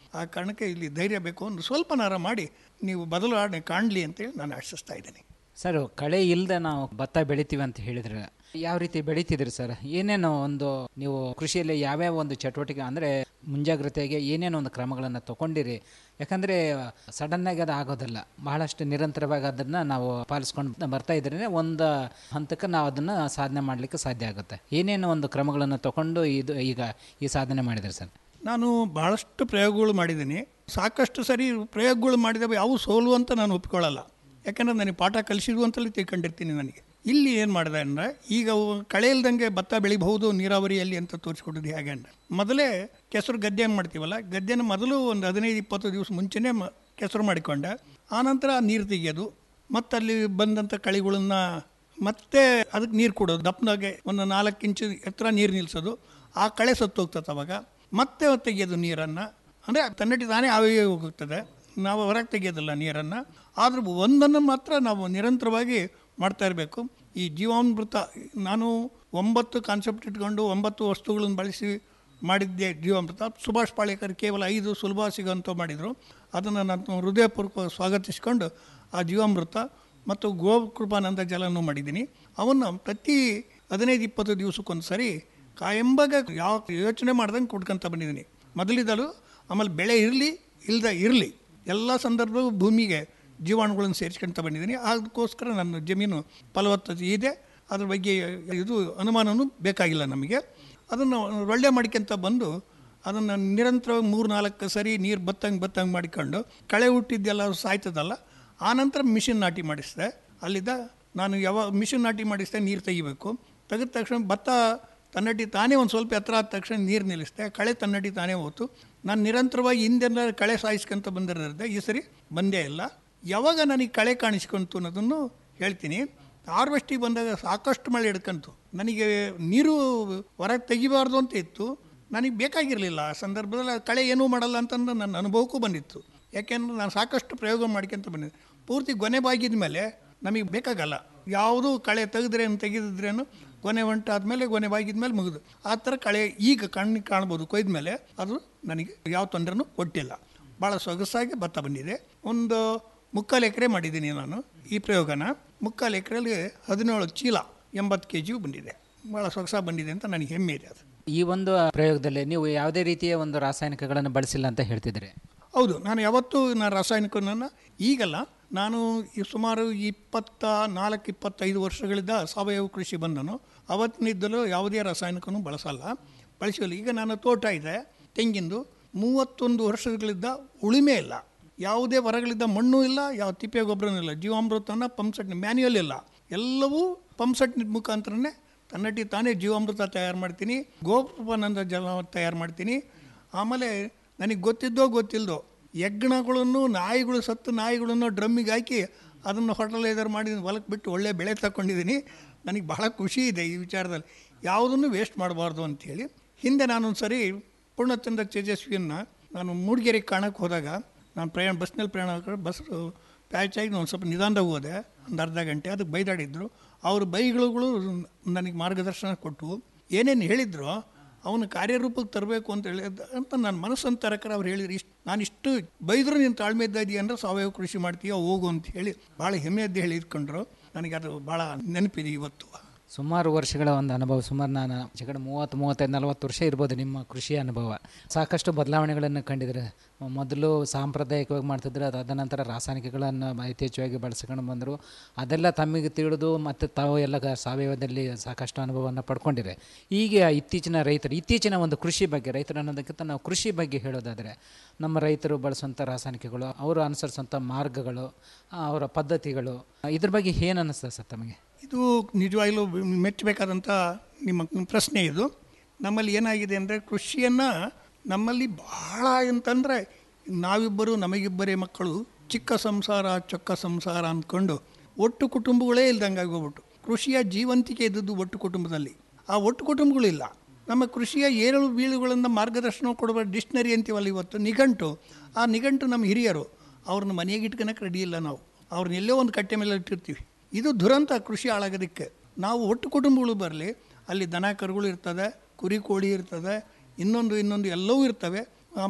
ಆ ಕಾರಣಕ್ಕೆ ಇಲ್ಲಿ ಧೈರ್ಯ ಬೇಕು ಒಂದು ಸ್ವಲ್ಪನಾರ ಮಾಡಿ ನೀವು ಬದಲಾವಣೆ ಕಾಣಲಿ ಅಂತೇಳಿ ನಾನು ಆಶಿಸ್ತಾ ಇದ್ದೀನಿ ಸರ್ ಕಳೆ ಇಲ್ಲದೆ ನಾವು ಭತ್ತ ಬೆಳಿತೀವಿ ಅಂತ ಹೇಳಿದ್ರೆ ಯಾವ ರೀತಿ ಬೆಳಿತಿದ್ರಿ ಸರ್ ಏನೇನು ಒಂದು ನೀವು ಕೃಷಿಯಲ್ಲಿ ಯಾವ್ಯಾವ ಒಂದು ಚಟುವಟಿಕೆ ಅಂದರೆ ಮುಂಜಾಗ್ರತೆಗೆ ಏನೇನು ಒಂದು ಕ್ರಮಗಳನ್ನು ತಗೊಂಡಿರಿ ಯಾಕಂದರೆ ಸಡನ್ನಾಗಿ ಅದು ಆಗೋದಿಲ್ಲ ಬಹಳಷ್ಟು ನಿರಂತರವಾಗಿ ಅದನ್ನು ನಾವು ಪಾಲಿಸ್ಕೊಂಡು ಬರ್ತಾ ಇದ್ರೆ ಒಂದು ಹಂತಕ್ಕೆ ನಾವು ಅದನ್ನು ಸಾಧನೆ ಮಾಡಲಿಕ್ಕೆ ಸಾಧ್ಯ ಆಗುತ್ತೆ ಏನೇನು ಒಂದು ಕ್ರಮಗಳನ್ನು ತಗೊಂಡು ಇದು ಈಗ ಈ ಸಾಧನೆ ಮಾಡಿದ್ರಿ ಸರ್ ನಾನು ಬಹಳಷ್ಟು ಪ್ರಯೋಗಗಳು ಮಾಡಿದ್ದೀನಿ ಸಾಕಷ್ಟು ಸರಿ ಪ್ರಯೋಗಗಳು ಮಾಡಿದವೆ ಯಾವ ಸೋಲು ಅಂತ ನಾನು ಒಪ್ಕೊಳ್ಳಲ್ಲ ಯಾಕಂದರೆ ನನಗೆ ಪಾಠ ಕಲಿಸಿದ್ರು ಅಂತಲೇ ತಿಳ್ಕೊಂಡಿರ್ತೀನಿ ನನಗೆ ಇಲ್ಲಿ ಏನು ಮಾಡಿದೆ ಅಂದರೆ ಈಗ ಅವು ಕಳೆ ಇಲ್ದಂಗೆ ಭತ್ತ ಬೆಳಿಬಹುದು ನೀರಾವರಿಯಲ್ಲಿ ಅಂತ ತೋರಿಸ್ಕೊಟ್ಟಿದ್ದು ಹೇಗೆ ಅಂದರೆ ಮೊದಲೇ ಕೆಸರು ಗದ್ದೆ ಮಾಡ್ತೀವಲ್ಲ ಗದ್ದೆನ ಮೊದಲು ಒಂದು ಹದಿನೈದು ಇಪ್ಪತ್ತು ದಿವಸ ಮುಂಚೆನೇ ಮ ಕೆಸರು ಮಾಡಿಕೊಂಡೆ ಆನಂತರ ನೀರು ತೆಗೆಯೋದು ಮತ್ತು ಅಲ್ಲಿ ಬಂದಂಥ ಕಳೆಗಳನ್ನ ಮತ್ತೆ ಅದಕ್ಕೆ ನೀರು ಕೊಡೋದು ದಪ್ಪನಾಗೆ ಒಂದು ನಾಲ್ಕು ಇಂಚು ಎತ್ತರ ನೀರು ನಿಲ್ಲಿಸೋದು ಆ ಕಳೆ ಸತ್ತೋಗ್ತದೆ ಅವಾಗ ಮತ್ತೆ ತೆಗೆಯೋದು ನೀರನ್ನು ಅಂದರೆ ತನ್ನಟಿ ತಾನೇ ಆವಿಗೆ ಹೋಗುತ್ತದೆ ನಾವು ಹೊರಗೆ ತೆಗೆಯೋದಿಲ್ಲ ನೀರನ್ನು ಆದರೂ ಒಂದನ್ನು ಮಾತ್ರ ನಾವು ನಿರಂತರವಾಗಿ ಮಾಡ್ತಾ ಇರಬೇಕು ಈ ಜೀವಾಮೃತ ನಾನು ಒಂಬತ್ತು ಕಾನ್ಸೆಪ್ಟ್ ಇಟ್ಕೊಂಡು ಒಂಬತ್ತು ವಸ್ತುಗಳನ್ನು ಬಳಸಿ ಮಾಡಿದ್ದೆ ಜೀವಾಮೃತ ಸುಭಾಷ್ ಪಾಳೇಕರ್ ಕೇವಲ ಐದು ಸುಲಭ ಸಿಗೋಂಥ ಮಾಡಿದರು ಅದನ್ನು ನಾನು ಹೃದಯಪೂರ್ವಕ ಸ್ವಾಗತಿಸಿಕೊಂಡು ಆ ಜೀವಾಮೃತ ಮತ್ತು ಗೋಕೃಪಾನಂದ ಜಲನೂ ಮಾಡಿದ್ದೀನಿ ಅವನ್ನು ಪ್ರತಿ ಹದಿನೈದು ಇಪ್ಪತ್ತು ದಿವಸಕ್ಕೊಂದು ಸರಿ ಕಾಯಂಬಾಗ ಯಾವ ಯೋಚನೆ ಮಾಡ್ದಂಗೆ ಕೊಡ್ಕೊಂತ ಬಂದಿದ್ದೀನಿ ಮೊದಲಿದಲು ಆಮೇಲೆ ಬೆಳೆ ಇರಲಿ ಇಲ್ಲದ ಇರಲಿ ಎಲ್ಲ ಸಂದರ್ಭದಲ್ಲೂ ಭೂಮಿಗೆ ಜೀವಾಣುಗಳನ್ನು ಸೇರಿಸ್ಕೊಂತ ಬಂದಿದ್ದೀನಿ ಅದಕ್ಕೋಸ್ಕರ ನನ್ನ ಜಮೀನು ಫಲವತ್ತತೆ ಇದೆ ಅದ್ರ ಬಗ್ಗೆ ಇದು ಅನುಮಾನವೂ ಬೇಕಾಗಿಲ್ಲ ನಮಗೆ ಅದನ್ನು ಒಳ್ಳೆ ಮಾಡ್ಕೊಂತ ಬಂದು ಅದನ್ನು ನಿರಂತರವಾಗಿ ಮೂರು ನಾಲ್ಕು ಸರಿ ನೀರು ಬತ್ತಂಗೆ ಬತ್ತಂಗೆ ಮಾಡಿಕೊಂಡು ಕಳೆ ಹುಟ್ಟಿದ್ದೆಲ್ಲ ಸಾಯ್ತದಲ್ಲ ಆನಂತರ ಮಿಷಿನ್ ನಾಟಿ ಮಾಡಿಸಿದೆ ಅಲ್ಲಿದ್ದ ನಾನು ಯಾವ ಮಿಷಿನ್ ನಾಟಿ ಮಾಡಿಸಿದೆ ನೀರು ತೆಗಿಬೇಕು ತೆಗೆದ ತಕ್ಷಣ ಭತ್ತ ತನ್ನಟಿ ತಾನೇ ಒಂದು ಸ್ವಲ್ಪ ಎತ್ತರ ಆದ ತಕ್ಷಣ ನೀರು ನಿಲ್ಲಿಸ್ದೆ ಕಳೆ ತನ್ನಟಿ ತಾನೇ ಹೋಯ್ತು ನಾನು ನಿರಂತರವಾಗಿ ಹಿಂದೆಲ್ಲ ಕಳೆ ಸಾಯಿಸ್ಕೊಂತ ಬಂದಿರೋದ್ರಿಂದ ಈ ಸರಿ ಬಂದೇ ಇಲ್ಲ ಯಾವಾಗ ನನಗೆ ಕಳೆ ಕಾಣಿಸ್ಕೊಂತು ಅನ್ನೋದನ್ನು ಹೇಳ್ತೀನಿ ಹಾರ್ವೆಸ್ಟಿಗೆ ಬಂದಾಗ ಸಾಕಷ್ಟು ಮಳೆ ಹಿಡ್ಕಂತು ನನಗೆ ನೀರು ಹೊರಗೆ ತೆಗಿಬಾರ್ದು ಅಂತ ಇತ್ತು ನನಗೆ ಬೇಕಾಗಿರಲಿಲ್ಲ ಆ ಸಂದರ್ಭದಲ್ಲಿ ಆ ಕಳೆ ಏನೂ ಮಾಡಲ್ಲ ಅಂತಂದು ನನ್ನ ಅನುಭವಕ್ಕೂ ಬಂದಿತ್ತು ಯಾಕೆಂದ್ರೆ ನಾನು ಸಾಕಷ್ಟು ಪ್ರಯೋಗ ಮಾಡ್ಕೊಂತ ಬಂದಿದ್ದೆ ಪೂರ್ತಿ ಗೊನೆ ಬಾಗಿದ ಮೇಲೆ ನಮಗೆ ಬೇಕಾಗಲ್ಲ ಯಾವುದೂ ಕಳೆ ತೆಗೆದ್ರೇನು ತೆಗೆದಿದ್ರೇನು ಗೊನೆ ಹೊಂಟಾದ್ಮೇಲೆ ಗೊನೆ ಬಾಗಿದ ಮೇಲೆ ಮುಗಿದು ಆ ಥರ ಕಳೆ ಈಗ ಕಣ್ಣಿಗೆ ಕಾಣ್ಬೋದು ಕೊಯ್ದ ಮೇಲೆ ಅದು ನನಗೆ ಯಾವ ತೊಂದರೆನೂ ಕೊಟ್ಟಿಲ್ಲ ಭಾಳ ಸೊಗಸಾಗಿ ಭತ್ತ ಬಂದಿದೆ ಒಂದು ಮುಕ್ಕಾಲು ಎಕರೆ ಮಾಡಿದ್ದೀನಿ ನಾನು ಈ ಪ್ರಯೋಗನ ಮುಕ್ಕಾಲು ಎಕರೆಯಲ್ಲಿ ಹದಿನೇಳು ಚೀಲ ಎಂಬತ್ತು ಕೆ ಜಿಯು ಬಂದಿದೆ ಭಾಳ ಸೊಗಸಾಗಿ ಬಂದಿದೆ ಅಂತ ನನಗೆ ಹೆಮ್ಮೆ ಇದೆ ಅದು ಈ ಒಂದು ಪ್ರಯೋಗದಲ್ಲಿ ನೀವು ಯಾವುದೇ ರೀತಿಯ ಒಂದು ರಾಸಾಯನಿಕಗಳನ್ನು ಬಳಸಿಲ್ಲ ಅಂತ ಹೇಳ್ತಿದ್ರಿ ಹೌದು ನಾನು ಯಾವತ್ತೂ ನಾನು ರಾಸಾಯನಿಕವನ್ನು ಈಗಲ್ಲ ನಾನು ಈ ಸುಮಾರು ಇಪ್ಪತ್ತ ನಾಲ್ಕು ಇಪ್ಪತ್ತೈದು ವರ್ಷಗಳಿಂದ ಸಾವಯವ ಕೃಷಿ ಬಂದನು ಅವತ್ತಿನಿದ್ದಲೂ ಯಾವುದೇ ರಾಸಾಯನಿಕನೂ ಬಳಸಲ್ಲ ಬಳಸಿಲ್ಲ ಈಗ ನಾನು ತೋಟ ಇದೆ ತೆಂಗಿಂದು ಮೂವತ್ತೊಂದು ವರ್ಷಗಳಿಂದ ಉಳಿಮೆ ಇಲ್ಲ ಯಾವುದೇ ಹೊರಗಳಿದ್ದ ಮಣ್ಣು ಇಲ್ಲ ಯಾವ ತಿಪ್ಪೆ ಗೊಬ್ಬರನೂ ಇಲ್ಲ ಜೀವಾಮೃತನ ಪಂಪ್ಸೆಟ್ ಮ್ಯಾನ್ಯುಯಲ್ ಇಲ್ಲ ಎಲ್ಲವೂ ಪಂಪ್ಸೆಟ್ ಮುಖಾಂತರನೇ ತನ್ನಟಿ ತಾನೇ ಜೀವಾಮೃತ ತಯಾರು ಮಾಡ್ತೀನಿ ಗೋಪಾನಂದ ಜಲ ತಯಾರು ಮಾಡ್ತೀನಿ ಆಮೇಲೆ ನನಗೆ ಗೊತ್ತಿದ್ದೋ ಗೊತ್ತಿಲ್ಲದೋ ಯಜ್ಞಗಳನ್ನು ನಾಯಿಗಳು ಸತ್ತು ನಾಯಿಗಳನ್ನು ಡ್ರಮ್ಮಿಗೆ ಹಾಕಿ ಅದನ್ನು ಹೊಟಲೈದರ್ ಮಾಡಿ ಹೊಲಕ್ಕೆ ಬಿಟ್ಟು ಒಳ್ಳೆ ಬೆಳೆ ತಗೊಂಡಿದ್ದೀನಿ ನನಗೆ ಬಹಳ ಖುಷಿ ಇದೆ ಈ ವಿಚಾರದಲ್ಲಿ ಯಾವುದನ್ನು ವೇಸ್ಟ್ ಮಾಡಬಾರ್ದು ಅಂಥೇಳಿ ಹಿಂದೆ ನಾನೊಂದು ಸರಿ ಪೂರ್ಣಚಂದ್ರ ತೇಜಸ್ವಿಯನ್ನು ನಾನು ಮೂಡಿಗೆರೆಗೆ ಕಾಣಕ್ಕೆ ಹೋದಾಗ ನಾನು ಪ್ರಯಾಣ ಬಸ್ನಲ್ಲಿ ಪ್ರಯಾಣ ಮಾಡ್ಕೊಂಡು ಬಸ್ ಪ್ಯಾಚ್ ಆಗಿ ಒಂದು ಸ್ವಲ್ಪ ನಿಧಾನದಾಗ ಹೋದೆ ಒಂದು ಅರ್ಧ ಗಂಟೆ ಅದಕ್ಕೆ ಬೈದಾಡಿದ್ರು ಅವ್ರ ಬೈಗಳು ನನಗೆ ಮಾರ್ಗದರ್ಶನ ಕೊಟ್ಟು ಏನೇನು ಹೇಳಿದ್ರು ಅವನು ಕಾರ್ಯರೂಪಕ್ಕೆ ತರಬೇಕು ಅಂತ ಹೇಳಿ ಅಂತ ನನ್ನ ಮನಸ್ಸಂತರಕರ ಅವ್ರು ಹೇಳಿದ್ರು ಇಷ್ಟು ನಾನು ಇಷ್ಟು ಬೈದರೂ ನೀನು ತಾಳ್ಮೆ ಇದ್ದ ಇದೆಯಾ ಅಂದ್ರೆ ಸಾವಯವ ಕೃಷಿ ಮಾಡ್ತೀಯೋ ಹೋಗು ಅಂತ ಹೇಳಿ ಭಾಳ ಹೆಮ್ಮೆಯದ್ದು ಹೇಳಿದ್ಕೊಂಡ್ರು ನನಗೆ ಅದು ಭಾಳ ನೆನಪಿದೆ ಇವತ್ತು ಸುಮಾರು ವರ್ಷಗಳ ಒಂದು ಅನುಭವ ಸುಮಾರು ನಾನು ಕಡೆ ಮೂವತ್ತು ಮೂವತ್ತೈದು ನಲವತ್ತು ವರ್ಷ ಇರ್ಬೋದು ನಿಮ್ಮ ಕೃಷಿ ಅನುಭವ ಸಾಕಷ್ಟು ಬದಲಾವಣೆಗಳನ್ನು ಕಂಡಿದ್ರೆ ಮೊದಲು ಸಾಂಪ್ರದಾಯಿಕವಾಗಿ ಮಾಡ್ತಿದ್ರು ಅದು ಅದ ನಂತರ ರಾಸಾಯನಿಕಗಳನ್ನು ಯಥೇಚ್ಛವಾಗಿ ಬಳಸ್ಕೊಂಡು ಬಂದರು ಅದೆಲ್ಲ ತಮಗೆ ತಿಳಿದು ಮತ್ತು ತಾವು ಎಲ್ಲ ಗ- ಸಾವಯವದಲ್ಲಿ ಸಾಕಷ್ಟು ಅನುಭವವನ್ನು ಪಡ್ಕೊಂಡಿರೆ ಈಗ ಇತ್ತೀಚಿನ ರೈತರು ಇತ್ತೀಚಿನ ಒಂದು ಕೃಷಿ ಬಗ್ಗೆ ರೈತರು ಅನ್ನೋದಕ್ಕಿಂತ ನಾವು ಕೃಷಿ ಬಗ್ಗೆ ಹೇಳೋದಾದರೆ ನಮ್ಮ ರೈತರು ಬಳಸುವಂಥ ರಾಸಾಯನಿಕಗಳು ಅವರು ಅನುಸರಿಸುವಂಥ ಮಾರ್ಗಗಳು ಆ, ಅವರ ಪದ್ಧತಿಗಳು ಇದ್ರ ಬಗ್ಗೆ ಏನು ಅನ್ನಿಸ್ತದೆ ಸರ್ ತಮಗೆ ಇದು ನಿಜವಾಗ್ಲೂ ಮೆಚ್ಚಬೇಕಾದಂಥ ನಿಮ್ಮ ಪ್ರಶ್ನೆ ಇದು ನಮ್ಮಲ್ಲಿ ಏನಾಗಿದೆ ಅಂದರೆ ಕೃಷಿಯನ್ನು ನಮ್ಮಲ್ಲಿ ಭಾಳ ಅಂತಂದರೆ ನಾವಿಬ್ಬರು ನಮಗಿಬ್ಬರೇ ಮಕ್ಕಳು ಚಿಕ್ಕ ಸಂಸಾರ ಚೊಕ್ಕ ಸಂಸಾರ ಅಂದ್ಕೊಂಡು ಒಟ್ಟು ಕುಟುಂಬಗಳೇ ಇಲ್ದಂಗೆ ಆಗೋಗ್ಬಿಟ್ಟು ಕೃಷಿಯ ಜೀವಂತಿಕೆ ಇದ್ದದ್ದು ಒಟ್ಟು ಕುಟುಂಬದಲ್ಲಿ ಆ ಒಟ್ಟು ಕುಟುಂಬಗಳಿಲ್ಲ ನಮ್ಮ ಕೃಷಿಯ ಏಳು ಬೀಳುಗಳನ್ನು ಮಾರ್ಗದರ್ಶನ ಕೊಡುವ ಡಿಕ್ಷನರಿ ಅಂತೀವಲ್ಲ ಇವತ್ತು ನಿಘಂಟು ಆ ನಿಘಂಟು ನಮ್ಮ ಹಿರಿಯರು ಅವ್ರನ್ನ ಮನೆಗೆ ಇಟ್ಕೊಳಕ್ಕೆ ರೆಡಿ ಇಲ್ಲ ನಾವು ಅವ್ರನ್ನ ಎಲ್ಲೋ ಒಂದು ಕಟ್ಟೆ ಮೇಲೆ ಇಟ್ಟಿರ್ತೀವಿ ಇದು ದುರಂತ ಕೃಷಿ ಹಾಳಾಗೋದಕ್ಕೆ ನಾವು ಒಟ್ಟು ಕುಟುಂಬಗಳು ಬರಲಿ ಅಲ್ಲಿ ದನ ಕರುಗಳು ಇರ್ತದೆ ಕುರಿ ಕೋಳಿ ಇರ್ತದೆ ಇನ್ನೊಂದು ಇನ್ನೊಂದು ಎಲ್ಲವೂ ಇರ್ತವೆ ಆಮೇಲೆ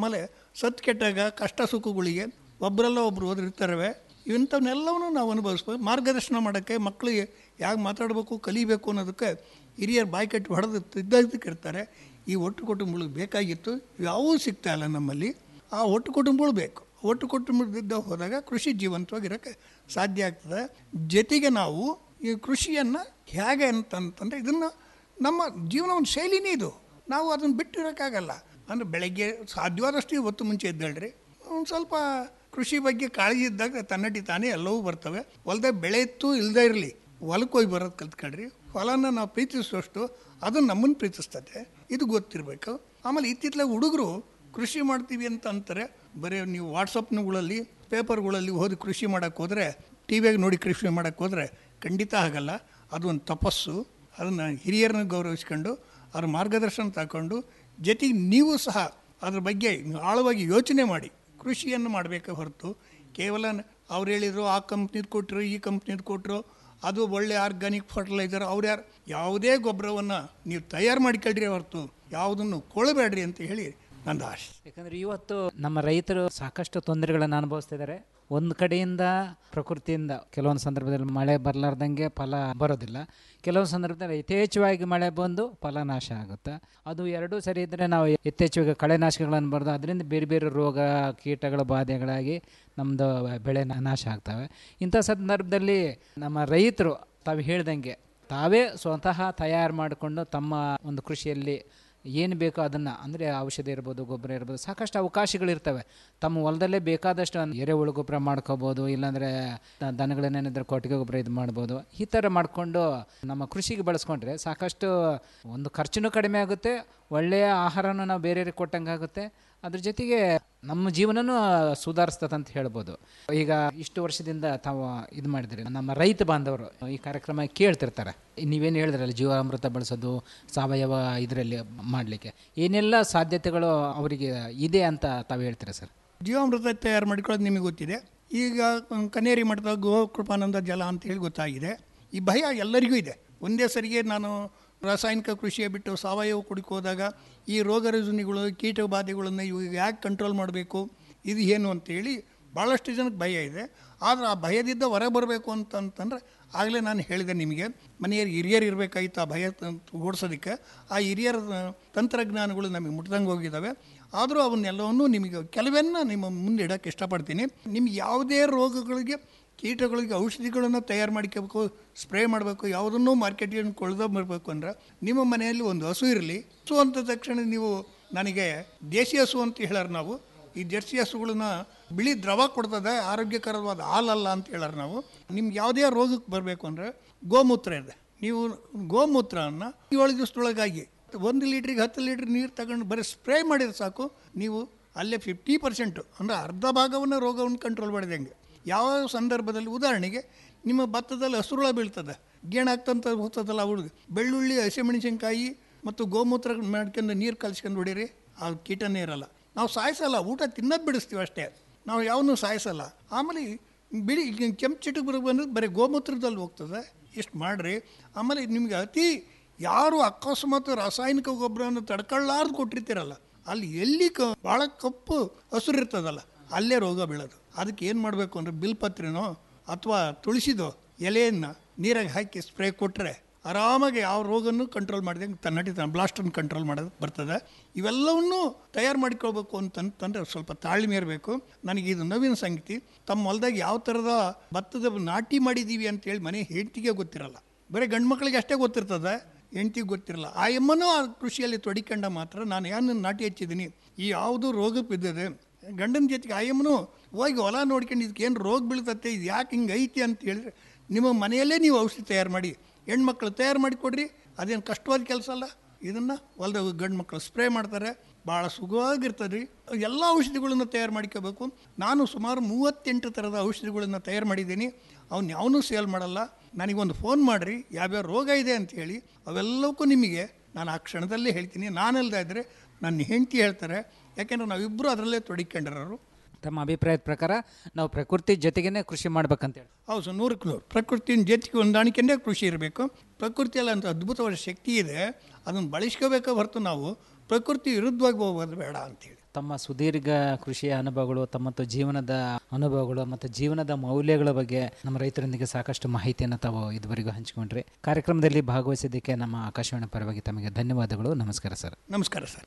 ಸತ್ ಕೆಟ್ಟಾಗ ಕಷ್ಟ ಸುಖಗಳಿಗೆ ಒಬ್ಬರಲ್ಲ ಒಬ್ಬರು ಓದಿರ್ತಾರೆ ಇಂಥವನ್ನೆಲ್ಲವನ್ನೂ ನಾವು ಅನುಭವಿಸ್ಬೇಕು ಮಾರ್ಗದರ್ಶನ ಮಾಡೋಕ್ಕೆ ಮಕ್ಕಳಿಗೆ ಯಾಕೆ ಮಾತಾಡಬೇಕು ಕಲಿಬೇಕು ಅನ್ನೋದಕ್ಕೆ ಹಿರಿಯರು ಬಾಯಿ ಕಟ್ಟಿ ಹೊಡೆದು ತಿದ್ದಕ್ಕೆ ಇರ್ತಾರೆ ಈ ಒಟ್ಟು ಕುಟುಂಬಗಳು ಬೇಕಾಗಿತ್ತು ಯಾವೂ ಸಿಗ್ತಾ ಇಲ್ಲ ನಮ್ಮಲ್ಲಿ ಆ ಒಟ್ಟು ಕುಟುಂಬಗಳು ಬೇಕು ಒಟ್ಟು ಕುಟುಂಬದಿಂದ ಹೋದಾಗ ಕೃಷಿ ಜೀವಂತವಾಗಿರೋಕ್ಕೆ ಸಾಧ್ಯ ಆಗ್ತದೆ ಜೊತೆಗೆ ನಾವು ಈ ಕೃಷಿಯನ್ನು ಹೇಗೆ ಅಂತಂತಂದರೆ ಇದನ್ನು ನಮ್ಮ ಜೀವನ ಒಂದು ಶೈಲಿನೇ ಇದು ನಾವು ಅದನ್ನು ಬಿಟ್ಟಿರೋಕ್ಕಾಗಲ್ಲ ಅಂದರೆ ಬೆಳಗ್ಗೆ ಸಾಧ್ಯವಾದಷ್ಟು ಇವತ್ತು ಮುಂಚೆ ಎದ್ದೇಳ್ರಿ ಒಂದು ಸ್ವಲ್ಪ ಕೃಷಿ ಬಗ್ಗೆ ಕಾಳಜಿ ಇದ್ದಾಗ ತನ್ನಟಿ ತಾನೇ ಎಲ್ಲವೂ ಬರ್ತವೆ ಹೊಲ್ದಾಗ ಬೆಳೆ ಇತ್ತು ಇಲ್ಲದೇ ಇರಲಿ ಹೊಲಕ್ಕೆ ಹೋಗಿ ಬರೋದು ಕಲ್ತ್ಕೊಳ್ರಿ ಹೊಲನ ನಾವು ಪ್ರೀತಿಸುವಷ್ಟು ಅದು ನಮ್ಮನ್ನು ಪ್ರೀತಿಸ್ತದೆ ಇದು ಗೊತ್ತಿರಬೇಕು ಆಮೇಲೆ ಇತ್ತಿತ್ತಲಾಗ ಹುಡುಗರು ಕೃಷಿ ಮಾಡ್ತೀವಿ ಅಂತ ಅಂತಾರೆ ಬರೀ ನೀವು ವಾಟ್ಸಪ್ನುಗಳಲ್ಲಿ ಪೇಪರ್ಗಳಲ್ಲಿ ಓದಿ ಕೃಷಿ ಮಾಡೋಕ್ಕೆ ಹೋದರೆ ಟಿ ವಿಯಾಗ ನೋಡಿ ಕೃಷಿ ಮಾಡೋಕ್ಕೆ ಹೋದರೆ ಖಂಡಿತ ಆಗಲ್ಲ ಅದು ಒಂದು ತಪಸ್ಸು ಅದನ್ನು ಹಿರಿಯರನ್ನ ಗೌರವಿಸ್ಕೊಂಡು ಅವ್ರ ಮಾರ್ಗದರ್ಶನ ತಗೊಂಡು ಜೊತೆಗೆ ನೀವು ಸಹ ಅದ್ರ ಬಗ್ಗೆ ಆಳವಾಗಿ ಯೋಚನೆ ಮಾಡಿ ಕೃಷಿಯನ್ನು ಮಾಡಬೇಕೆ ಹೊರತು ಕೇವಲ ಅವ್ರು ಹೇಳಿದರು ಆ ಕಂಪ್ನಿದು ಕೊಟ್ಟರು ಈ ಕಂಪ್ನಿದು ಕೊಟ್ಟರು ಅದು ಒಳ್ಳೆ ಆರ್ಗ್ಯಾನಿಕ್ ಫರ್ಟಿಲೈಸರ್ ಅವ್ರು ಯಾರು ಯಾವುದೇ ಗೊಬ್ಬರವನ್ನು ನೀವು ತಯಾರು ಮಾಡಿಕೊಳ್ರಿ ಹೊರತು ಯಾವುದನ್ನು ಕೊಳಬೇಡ್ರಿ ಅಂತ ಹೇಳಿ ನಂದು ಆಶೆ ಯಾಕಂದ್ರೆ ಇವತ್ತು ನಮ್ಮ ರೈತರು ಸಾಕಷ್ಟು ತೊಂದರೆಗಳನ್ನು ಅನುಭವಿಸ್ತಿದ್ದಾರೆ ಒಂದು ಕಡೆಯಿಂದ ಪ್ರಕೃತಿಯಿಂದ ಕೆಲವೊಂದು ಸಂದರ್ಭದಲ್ಲಿ ಮಳೆ ಬರಲಾರ್ದಂಗೆ ಫಲ ಬರೋದಿಲ್ಲ ಕೆಲವೊಂದು ಸಂದರ್ಭದಲ್ಲಿ ಯಥೇಚ್ಛವಾಗಿ ಮಳೆ ಬಂದು ಫಲ ನಾಶ ಆಗುತ್ತೆ ಅದು ಎರಡೂ ಸರಿ ಇದ್ದರೆ ನಾವು ಯಥೇಚ್ಛವಾಗಿ ಕಳೆನಾಶಕಗಳನ್ನು ಬರೆದು ಅದರಿಂದ ಬೇರೆ ಬೇರೆ ರೋಗ ಕೀಟಗಳ ಬಾಧೆಗಳಾಗಿ ನಮ್ಮದು ಬೆಳೆ ನಾ- ನಾಶ ಆಗ್ತವೆ ಇಂಥ ಸಂದರ್ಭದಲ್ಲಿ ನಮ್ಮ ರೈತರು ತಾವು ಹೇಳ್ದಂಗೆ ತಾವೇ ಸ್ವತಃ ತಯಾರು ಮಾಡಿಕೊಂಡು ತಮ್ಮ ಒಂದು ಕೃಷಿಯಲ್ಲಿ ಏನು ಬೇಕೋ ಅದನ್ನು ಅಂದರೆ ಔಷಧಿ ಇರ್ಬೋದು ಗೊಬ್ಬರ ಇರ್ಬೋದು ಸಾಕಷ್ಟು ಅವಕಾಶಗಳಿರ್ತವೆ ತಮ್ಮ ಹೊಲದಲ್ಲೇ ಬೇಕಾದಷ್ಟು ಒಂದು ಎರೆಹುಳು ಗೊಬ್ಬರ ಮಾಡ್ಕೋಬೋದು ಇಲ್ಲಾಂದರೆ ದ- ದನಗಳನ್ನೇನಿದ್ರೆ ಕೊಟ್ಟಿಗೆ ಗೊಬ್ಬರ ಇದು ಮಾಡ್ಬೋದು ಈ ಥರ ಮಾಡಿಕೊಂಡು ನಮ್ಮ ಕೃಷಿಗೆ ಬಳಸ್ಕೊಂಡ್ರೆ ಸಾಕಷ್ಟು ಒಂದು ಖರ್ಚುನೂ ಕಡಿಮೆ ಆಗುತ್ತೆ ಒಳ್ಳೆಯ ಆಹಾರನೂ ನಾವು ಬೇರೆಯವ್ರಿಗೆ ಕೊಟ್ಟಂಗೆ ಆಗುತ್ತೆ ಅದ್ರ ಜೊತೆಗೆ ನಮ್ಮ ಜೀವನನೂ ಸುಧಾರಿಸ್ತದೆ ಅಂತ ಹೇಳ್ಬೋದು ಈಗ ಇಷ್ಟು ವರ್ಷದಿಂದ ತಾವು ಇದು ಮಾಡಿದ್ರಿ ನಮ್ಮ ರೈತ ಬಾಂಧವರು ಈ ಕಾರ್ಯಕ್ರಮ ಕೇಳ್ತಿರ್ತಾರೆ ನೀವೇನು ಹೇಳಿದ್ರಲ್ಲ ಜೀವಾಮೃತ ಬಳಸೋದು ಸಾವಯವ ಇದರಲ್ಲಿ ಮಾಡಲಿಕ್ಕೆ ಏನೆಲ್ಲ ಸಾಧ್ಯತೆಗಳು ಅವರಿಗೆ ಇದೆ ಅಂತ ತಾವು ಹೇಳ್ತೀರಾ ಸರ್ ಜೀವಾಮೃತ ತಯಾರು ಮಾಡ್ಕೊಳ್ಳೋದು ನಿಮಗೆ ಗೊತ್ತಿದೆ ಈಗ ಕನೇರಿ ಮಠದ ಗೋ ಕೃಪಾನಂದ ಜಲ ಅಂತ ಹೇಳಿ ಗೊತ್ತಾಗಿದೆ ಈ ಭಯ ಎಲ್ಲರಿಗೂ ಇದೆ ಒಂದೇ ಸರಿಗೆ ನಾನು ರಾಸಾಯನಿಕ ಕೃಷಿಯ ಬಿಟ್ಟು ಸಾವಯವ ಕುಡಿಕೆ ಹೋದಾಗ ಈ ರೋಗ ರುಜಿನಗಳು ಕೀಟ ಬಾಧೆಗಳನ್ನು ಇವು ಯಾಕೆ ಕಂಟ್ರೋಲ್ ಮಾಡಬೇಕು ಇದು ಏನು ಅಂತೇಳಿ ಭಾಳಷ್ಟು ಜನಕ್ಕೆ ಭಯ ಇದೆ ಆದರೆ ಆ ಭಯದಿಂದ ಹೊರ ಬರಬೇಕು ಅಂತಂತಂದ್ರೆ ಆಗಲೇ ನಾನು ಹೇಳಿದೆ ನಿಮಗೆ ಮನೆಯಲ್ಲಿ ಹಿರಿಯರು ಇರಬೇಕಾಗಿತ್ತು ಆ ಭಯ ತ- ಓಡಿಸೋದಕ್ಕೆ ಆ ಹಿರಿಯರ ತಂತ್ರಜ್ಞಾನಗಳು ನಮಗೆ ಮುಟ್ದಂಗೆ ಹೋಗಿದ್ದಾವೆ ಆದರೂ ಅವನ್ನೆಲ್ಲವನ್ನೂ ನಿಮಗೆ ಕೆಲವನ್ನ ನಿಮ್ಮ ಮುಂದೆ ಇಡೋಕ್ಕೆ ಇಷ್ಟಪಡ್ತೀನಿ ನಿಮ್ಗೆ ಯಾವುದೇ ರೋಗಗಳಿಗೆ ಕೀಟಗಳಿಗೆ ಔಷಧಿಗಳನ್ನು ತಯಾರು ಮಾಡ್ಕೋಬೇಕು ಸ್ಪ್ರೇ ಮಾಡಬೇಕು ಯಾವುದನ್ನೂ ಮಾರ್ಕೆಟಿಗೆ ಕೊಳ್ಳದ ಬರಬೇಕು ಅಂದ್ರೆ ನಿಮ್ಮ ಮನೆಯಲ್ಲಿ ಒಂದು ಹಸು ಇರಲಿ ಹಸು ಅಂತ ತಕ್ಷಣ ನೀವು ನನಗೆ ದೇಸಿ ಹಸು ಅಂತ ಹೇಳಾರ ನಾವು ಈ ಜರ್ಸಿ ಹಸುಗಳನ್ನ ಬಿಳಿ ದ್ರವ ಕೊಡ್ತದೆ ಆರೋಗ್ಯಕರವಾದ ಹಾಲಲ್ಲ ಅಂತ ಹೇಳಾರ ನಾವು ನಿಮ್ಗೆ ಯಾವುದೇ ರೋಗಕ್ಕೆ ಬರಬೇಕು ಅಂದರೆ ಗೋಮೂತ್ರ ಇದೆ ನೀವು ಗೋಮೂತ್ರವನ್ನು ಏಳು ದಿವಸದೊಳಗಾಗಿ ಒಂದು ಲೀಟ್ರಿಗೆ ಹತ್ತು ಲೀಟ್ರ್ ನೀರು ತಗೊಂಡು ಬರೀ ಸ್ಪ್ರೇ ಮಾಡಿದ್ರೆ ಸಾಕು ನೀವು ಅಲ್ಲೇ ಫಿಫ್ಟಿ ಪರ್ಸೆಂಟು ಅಂದರೆ ಅರ್ಧ ಭಾಗವನ್ನು ರೋಗವನ್ನು ಕಂಟ್ರೋಲ್ ಮಾಡಿದಂಗೆ ಯಾವ ಸಂದರ್ಭದಲ್ಲಿ ಉದಾಹರಣೆಗೆ ನಿಮ್ಮ ಭತ್ತದಲ್ಲಿ ಹಸುರುಳ ಬೀಳ್ತದೆ ಗೇಣಾಗ್ತಂತ ಹೋಗ್ತದಲ್ಲ ಹುಡುಗ ಬೆಳ್ಳುಳ್ಳಿ ಹಸಿಮೆಣಸಿನ್ಕಾಯಿ ಮತ್ತು ಗೋಮೂತ್ರ ಮಾಡ್ಕೊಂಡು ನೀರು ಕಲ್ಸ್ಕೊಂಡು ಹೊಡೀರಿ ಆ ಕೀಟನೇ ಇರಲ್ಲ ನಾವು ಸಾಯಿಸಲ್ಲ ಊಟ ತಿನ್ನೋದು ಬಿಡಿಸ್ತೀವಿ ಅಷ್ಟೇ ನಾವು ಯಾವನ್ನೂ ಸಾಯಿಸಲ್ಲ ಆಮೇಲೆ ಬಿಳಿ ಕೆಂಪು ಚಿಟಕ್ ಬರೋ ಬಂದ್ರೆ ಬರೀ ಗೋಮೂತ್ರದಲ್ಲಿ ಹೋಗ್ತದೆ ಇಷ್ಟು ಮಾಡಿರಿ ಆಮೇಲೆ ನಿಮಗೆ ಅತಿ ಯಾರು ಅಕಸ್ಮಾತ್ ರಾಸಾಯನಿಕ ಗೊಬ್ಬರವನ್ನು ತಡ್ಕೊಳ್ಳಾರ್ದು ಕೊಟ್ಟಿರ್ತೀರಲ್ಲ ಅಲ್ಲಿ ಎಲ್ಲಿ ಕ ಭಾಳ ಕಪ್ಪು ಹಸುರು ಇರ್ತದಲ್ಲ ಅಲ್ಲೇ ರೋಗ ಬೀಳೋದು ಅದಕ್ಕೆ ಏನು ಮಾಡಬೇಕು ಅಂದರೆ ಬಿಲ್ಪತ್ರಿನೋ ಅಥವಾ ತುಳಸಿದೋ ಎಲೆಯನ್ನು ನೀರಾಗಿ ಹಾಕಿ ಸ್ಪ್ರೇ ಕೊಟ್ಟರೆ ಆರಾಮಾಗಿ ಯಾವ ರೋಗನ್ನು ಕಂಟ್ರೋಲ್ ಮಾಡಿದಂಗೆ ತನ್ನಟಿ ತನ್ನ ಬ್ಲಾಸ್ಟನ್ನು ಕಂಟ್ರೋಲ್ ಮಾಡೋದು ಬರ್ತದೆ ಇವೆಲ್ಲವನ್ನೂ ತಯಾರು ಮಾಡ್ಕೊಳ್ಬೇಕು ಅಂತಂತಂದ್ರೆ ಸ್ವಲ್ಪ ತಾಳ್ಮೆ ಇರಬೇಕು ನನಗೆ ಇದು ನವೀನ ಸಂಗತಿ ತಮ್ಮ ಹೊಲದಾಗ ಯಾವ ಥರದ ಭತ್ತದ ನಾಟಿ ಮಾಡಿದ್ದೀವಿ ಅಂತೇಳಿ ಮನೆ ಹೆಂಡತಿಗೆ ಗೊತ್ತಿರಲ್ಲ ಬರೀ ಗಂಡು ಮಕ್ಕಳಿಗೆ ಅಷ್ಟೇ ಗೊತ್ತಿರ್ತದೆ ಹೆಂಡ್ತಿಗೆ ಗೊತ್ತಿರಲ್ಲ ಆ ಎಮ್ಮನೂ ಆ ಕೃಷಿಯಲ್ಲಿ ತೊಡಿಕೊಂಡ ಮಾತ್ರ ನಾನು ಏನು ನಾಟಿ ಹಚ್ಚಿದ್ದೀನಿ ಈ ಯಾವುದು ರೋಗ ಬಿದ್ದಿದೆ ಗಂಡನ ಜೊತೆಗೆ ಆ ಎಮ್ಮನು ಹೋಗಿ ಹೊಲ ನೋಡ್ಕೊಂಡು ಇದಕ್ಕೆ ಏನು ರೋಗ ಬೀಳ್ತತ್ತೆ ಇದು ಯಾಕೆ ಹಿಂಗೆ ಐತಿ ಅಂತ ಹೇಳಿದ್ರೆ ನಿಮ್ಮ ಮನೆಯಲ್ಲೇ ನೀವು ಔಷಧಿ ತಯಾರು ಮಾಡಿ ಹೆಣ್ಮಕ್ಳು ತಯಾರು ಮಾಡಿ ಕೊಡ್ರಿ ಅದೇನು ಕಷ್ಟವಾದ ಕೆಲಸ ಅಲ್ಲ ಇದನ್ನು ಹೊಲ್ದಾಗ ಗಂಡು ಮಕ್ಕಳು ಸ್ಪ್ರೇ ಮಾಡ್ತಾರೆ ಭಾಳ ಸುಖವಾಗಿರ್ತದೆ ರೀ ಎಲ್ಲ ಔಷಧಿಗಳನ್ನು ತಯಾರು ಮಾಡ್ಕೋಬೇಕು ನಾನು ಸುಮಾರು ಮೂವತ್ತೆಂಟು ಥರದ ಔಷಧಿಗಳನ್ನು ತಯಾರು ಮಾಡಿದ್ದೀನಿ ಅವ್ನು ಯಾವನೂ ಸೇಲ್ ಮಾಡಲ್ಲ ನನಗೊಂದು ಫೋನ್ ಮಾಡಿರಿ ಯಾವ್ಯಾವ ರೋಗ ಇದೆ ಅಂತ ಹೇಳಿ ಅವೆಲ್ಲವಕ್ಕೂ ನಿಮಗೆ ನಾನು ಆ ಕ್ಷಣದಲ್ಲೇ ಹೇಳ್ತೀನಿ ನಾನಲ್ದೇ ಇದ್ದರೆ ನನ್ನ ಹೆಂಡತಿ ಹೇಳ್ತಾರೆ ಯಾಕೆಂದ್ರೆ ನಾವಿಬ್ಬರು ಅದರಲ್ಲೇ ತೊಡಿಕೊಂಡಿರೋರು ತಮ್ಮ ಅಭಿಪ್ರಾಯದ ಪ್ರಕಾರ ನಾವು ಪ್ರಕೃತಿ ಜೊತೆಗೇನೆ ಕೃಷಿ ಮಾಡ್ಬೇಕಂತೇಳಿ ಹೌದು ಸರ್ ನೂರಕ್ಕೆ ನೂರು ಪ್ರಕೃತಿನ ಜೊತೆಗೆ ಹೊಂದಾಣಿಕೆಯೇ ಕೃಷಿ ಇರಬೇಕು ಪ್ರಕೃತಿಯಲ್ಲಿ ಅಂತ ಅದ್ಭುತವಾದ ಶಕ್ತಿ ಇದೆ ಅದನ್ನು ಬಳಸ್ಕೋಬೇಕೇ ಹೊರತು ನಾವು ಪ್ರಕೃತಿ ವಿರುದ್ಧವಾಗಿ ಹೋಗೋದು ಬೇಡ ಅಂತೇಳಿ ತಮ್ಮ ಸುದೀರ್ಘ ಕೃಷಿಯ ಅನುಭವಗಳು ತಮ್ಮ ಮತ್ತು ಜೀವನದ ಅನುಭವಗಳು ಮತ್ತು ಜೀವನದ ಮೌಲ್ಯಗಳ ಬಗ್ಗೆ ನಮ್ಮ ರೈತರೊಂದಿಗೆ ಸಾಕಷ್ಟು ಮಾಹಿತಿಯನ್ನು ತಾವು ಇದುವರೆಗೂ ಹಂಚಿಕೊಂಡ್ರಿ ಕಾರ್ಯಕ್ರಮದಲ್ಲಿ ಭಾಗವಹಿಸಿದ್ದಕ್ಕೆ ನಮ್ಮ ಆಕಾಶವಾಣಿ ಪರವಾಗಿ ತಮಗೆ ಧನ್ಯವಾದಗಳು ನಮಸ್ಕಾರ ಸರ್ ನಮಸ್ಕಾರ ಸರ್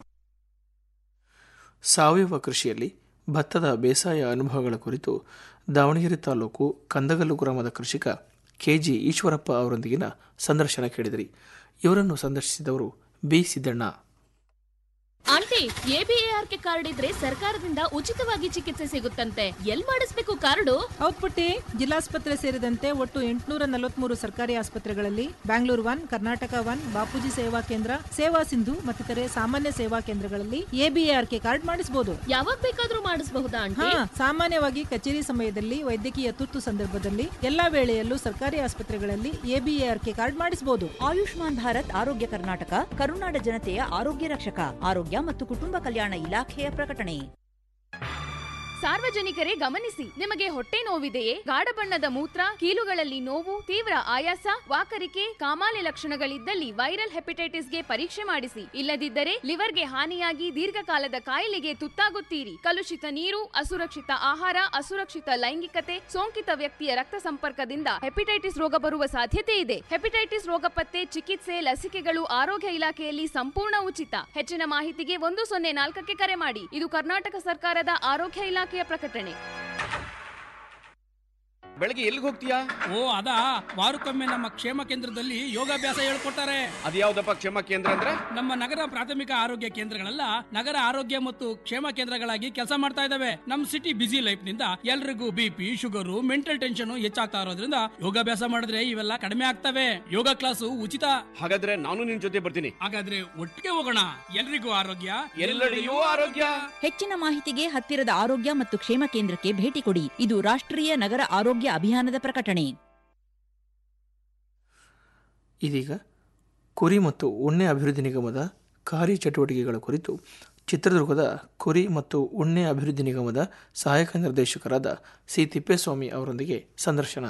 ಸಾವಯವ ಕೃಷಿಯಲ್ಲಿ ಭತ್ತದ ಬೇಸಾಯ ಅನುಭವಗಳ ಕುರಿತು ದಾವಣಗೆರೆ ತಾಲೂಕು ಕಂದಗಲ್ಲು ಗ್ರಾಮದ ಕೃಷಿಕ ಕೆಜಿ ಈಶ್ವರಪ್ಪ ಅವರೊಂದಿಗಿನ ಸಂದರ್ಶನ ಕೇಳಿದಿರಿ ಇವರನ್ನು ಸಂದರ್ಶಿಸಿದವರು ಬಿ ಸಿದ್ದಣ್ಣ ಆಂಟಿ ಎಬಿಎಆರ್ಕೆ ಕಾರ್ಡ್ ಇದ್ರೆ ಸರ್ಕಾರದಿಂದ ಉಚಿತವಾಗಿ ಚಿಕಿತ್ಸೆ ಸಿಗುತ್ತಂತೆ ಎಲ್ ಮಾಡಿಸ್ಬೇಕು ಕಾರ್ಡು ಹೌದ್ ಪುಟ್ಟಿ ಜಿಲ್ಲಾಸ್ಪತ್ರೆ ಸೇರಿದಂತೆ ಒಟ್ಟು ಎಂಟುನೂರ ನಲವತ್ಮೂರು ಸರ್ಕಾರಿ ಆಸ್ಪತ್ರೆಗಳಲ್ಲಿ Bangalore one Karnataka one Bapuji Seva Kendra ಸೇವಾ ಸಿಂಧು ಮತ್ತಿತರೆ ಸಾಮಾನ್ಯ ಸೇವಾ ಕೇಂದ್ರಗಳಲ್ಲಿ ಎಬಿಎಆರ್ಕೆ ಕಾರ್ಡ್ ಮಾಡಿಸಬಹುದು ಯಾವಾಗ ಬೇಕಾದ್ರೂ ಮಾಡಿಸಬಹುದಾ ಆಂಟಿ ಹಾ ಸಾಮಾನ್ಯವಾಗಿ ಕಚೇರಿ ಸಮಯದಲ್ಲಿ ವೈದ್ಯಕೀಯ ತುರ್ತು ಸಂದರ್ಭದಲ್ಲಿ ಎಲ್ಲಾ ವೇಳೆಯಲ್ಲೂ ಸರ್ಕಾರಿ ಆಸ್ಪತ್ರೆಗಳಲ್ಲಿ ಎಬಿಎಆರ್ಕೆ ಕಾರ್ಡ್ ಮಾಡಿಸಬಹುದು ಆಯುಷ್ಮಾನ್ ಭಾರತ್ ಆರೋಗ್ಯ ಕರ್ನಾಟಕ ಕರುನಾಡ ಜನತೆಯ ಆರೋಗ್ಯ ರಕ್ಷಕ ಆರೋಗ್ಯ ಮತ್ತು ಕುಟುಂಬ ಕಲ್ಯಾಣ ಇಲಾಖೆಯ ಪ್ರಕಟಣೆ ಸಾರ್ವಜನಿಕರೇ ಗಮನಿಸಿ ನಿಮಗೆ ಹೊಟ್ಟೆ ನೋವಿದೆಯೇ ಗಾಢ ಬಣ್ಣದ ಮೂತ್ರ ಕೀಲುಗಳಲ್ಲಿ ನೋವು ತೀವ್ರ ಆಯಾಸ ವಾಕರಿಕೆ ಕಾಮಾಲೆ ಲಕ್ಷಣಗಳಿದ್ದಲ್ಲಿ ವೈರಲ್ ಹೆಪಟೈಟಿಸ್ಗೆ ಪರೀಕ್ಷೆ ಮಾಡಿಸಿ ಇಲ್ಲದಿದ್ದರೆ ಲಿವರ್ಗೆ ಹಾನಿಯಾಗಿ ದೀರ್ಘಕಾಲದ ಕಾಯಿಲೆಗೆ ತುತ್ತಾಗುತ್ತೀರಿ ಕಲುಷಿತ ನೀರು ಅಸುರಕ್ಷಿತ ಆಹಾರ ಅಸುರಕ್ಷಿತ ಲೈಂಗಿಕತೆ ಸೋಂಕಿತ ವ್ಯಕ್ತಿಯ ರಕ್ತ ಸಂಪರ್ಕದಿಂದ ಹೆಪಟೈಟಿಸ್ ರೋಗ ಬರುವ ಸಾಧ್ಯತೆ ಇದೆ ಹೆಪಟೈಟಿಸ್ ರೋಗ ಪತ್ತೆ ಚಿಕಿತ್ಸೆ ಲಸಿಕೆಗಳು ಆರೋಗ್ಯ ಇಲಾಖೆಯಲ್ಲಿ ಸಂಪೂರ್ಣ ಉಚಿತ ಹೆಚ್ಚಿನ ಮಾಹಿತಿಗೆ ಒಂದು ಸೊನ್ನೆ ನಾಲ್ಕಕ್ಕೆ ಕರೆ ಮಾಡಿ ಇದು ಕರ್ನಾಟಕ ಸರ್ಕಾರದ ಆರೋಗ್ಯ ಇಲಾಖೆಯ ಪ್ರಕಟಣೆ ಬೆಳಗ್ಗೆ ಎಲ್ಲಿಗೆ ಹೋಗ್ತೀಯಾ ಓ ಅದಾ ವಾರಕ್ಕೊಮ್ಮೆ ನಮ್ಮ ಕ್ಷೇಮ ಕೇಂದ್ರದಲ್ಲಿ ಯೋಗಾಭ್ಯಾಸ ಹೇಳ್ಕೊಡ್ತಾರೆ ಅದ್ಯಾವ್ದಪ್ಪ ಕ್ಷೇಮ ಕೇಂದ್ರ ಅಂದ್ರೆ ನಮ್ಮ ನಗರ ಪ್ರಾಥಮಿಕ ಆರೋಗ್ಯ ಕೇಂದ್ರಗಳೆಲ್ಲ ನಗರ ಆರೋಗ್ಯ ಮತ್ತು ಕ್ಷೇಮ ಕೇಂದ್ರಗಳಾಗಿ ಕೆಲಸ ಮಾಡ್ತಾ ಇದಾವೆ ನಮ್ ಸಿಟಿ ಬಿಸಿ ಲೈಫ್ ನಿಂದ ಎಲ್ರಿಗೂ ಬಿಪಿ ಶುಗರು ಮೆಂಟಲ್ ಟೆನ್ಷನ್ ಹೆಚ್ಚಾಗ್ತಾ ಇರೋದ್ರಿಂದ ಯೋಗಾಭ್ಯಾಸ ಮಾಡಿದ್ರೆ ಇವೆಲ್ಲ ಕಡಿಮೆ ಆಗ್ತವೆ ಯೋಗ ಕ್ಲಾಸು ಉಚಿತ ಹಾಗಾದ್ರೆ ನಾನು ನಿನ್ ಜೊತೆ ಬರ್ತೀನಿ ಹಾಗಾದ್ರೆ ಒಟ್ಟಿಗೆ ಹೋಗೋಣ ಎಲ್ರಿಗೂ ಆರೋಗ್ಯ ಎಲ್ಲೆಡೆಯೂ ಆರೋಗ್ಯ ಹೆಚ್ಚಿನ ಮಾಹಿತಿಗೆ ಹತ್ತಿರದ ಆರೋಗ್ಯ ಮತ್ತು ಕ್ಷೇಮ ಕೇಂದ್ರಕ್ಕೆ ಭೇಟಿ ಕೊಡಿ ಇದು ರಾಷ್ಟ್ರೀಯ ನಗರ ಆರೋಗ್ಯ ಅಭಿಯಾನದ ಪ್ರಕಟಣೆ ಇದೀಗ ಕುರಿ ಮತ್ತು ಉಣ್ಣೆ ಅಭಿವೃದ್ಧಿ ನಿಗಮದ ಕಾರ್ಯಚಟುವಟಿಕೆಗಳ ಕುರಿತು ಚಿತ್ರದುರ್ಗದ ಕುರಿ ಮತ್ತು ಉಣ್ಣೆ ಅಭಿವೃದ್ಧಿ ನಿಗಮದ ಸಹಾಯಕ ನಿರ್ದೇಶಕರಾದ ಸಿ ತಿಪ್ಪೇಸ್ವಾಮಿ ಅವರೊಂದಿಗೆ ಸಂದರ್ಶನ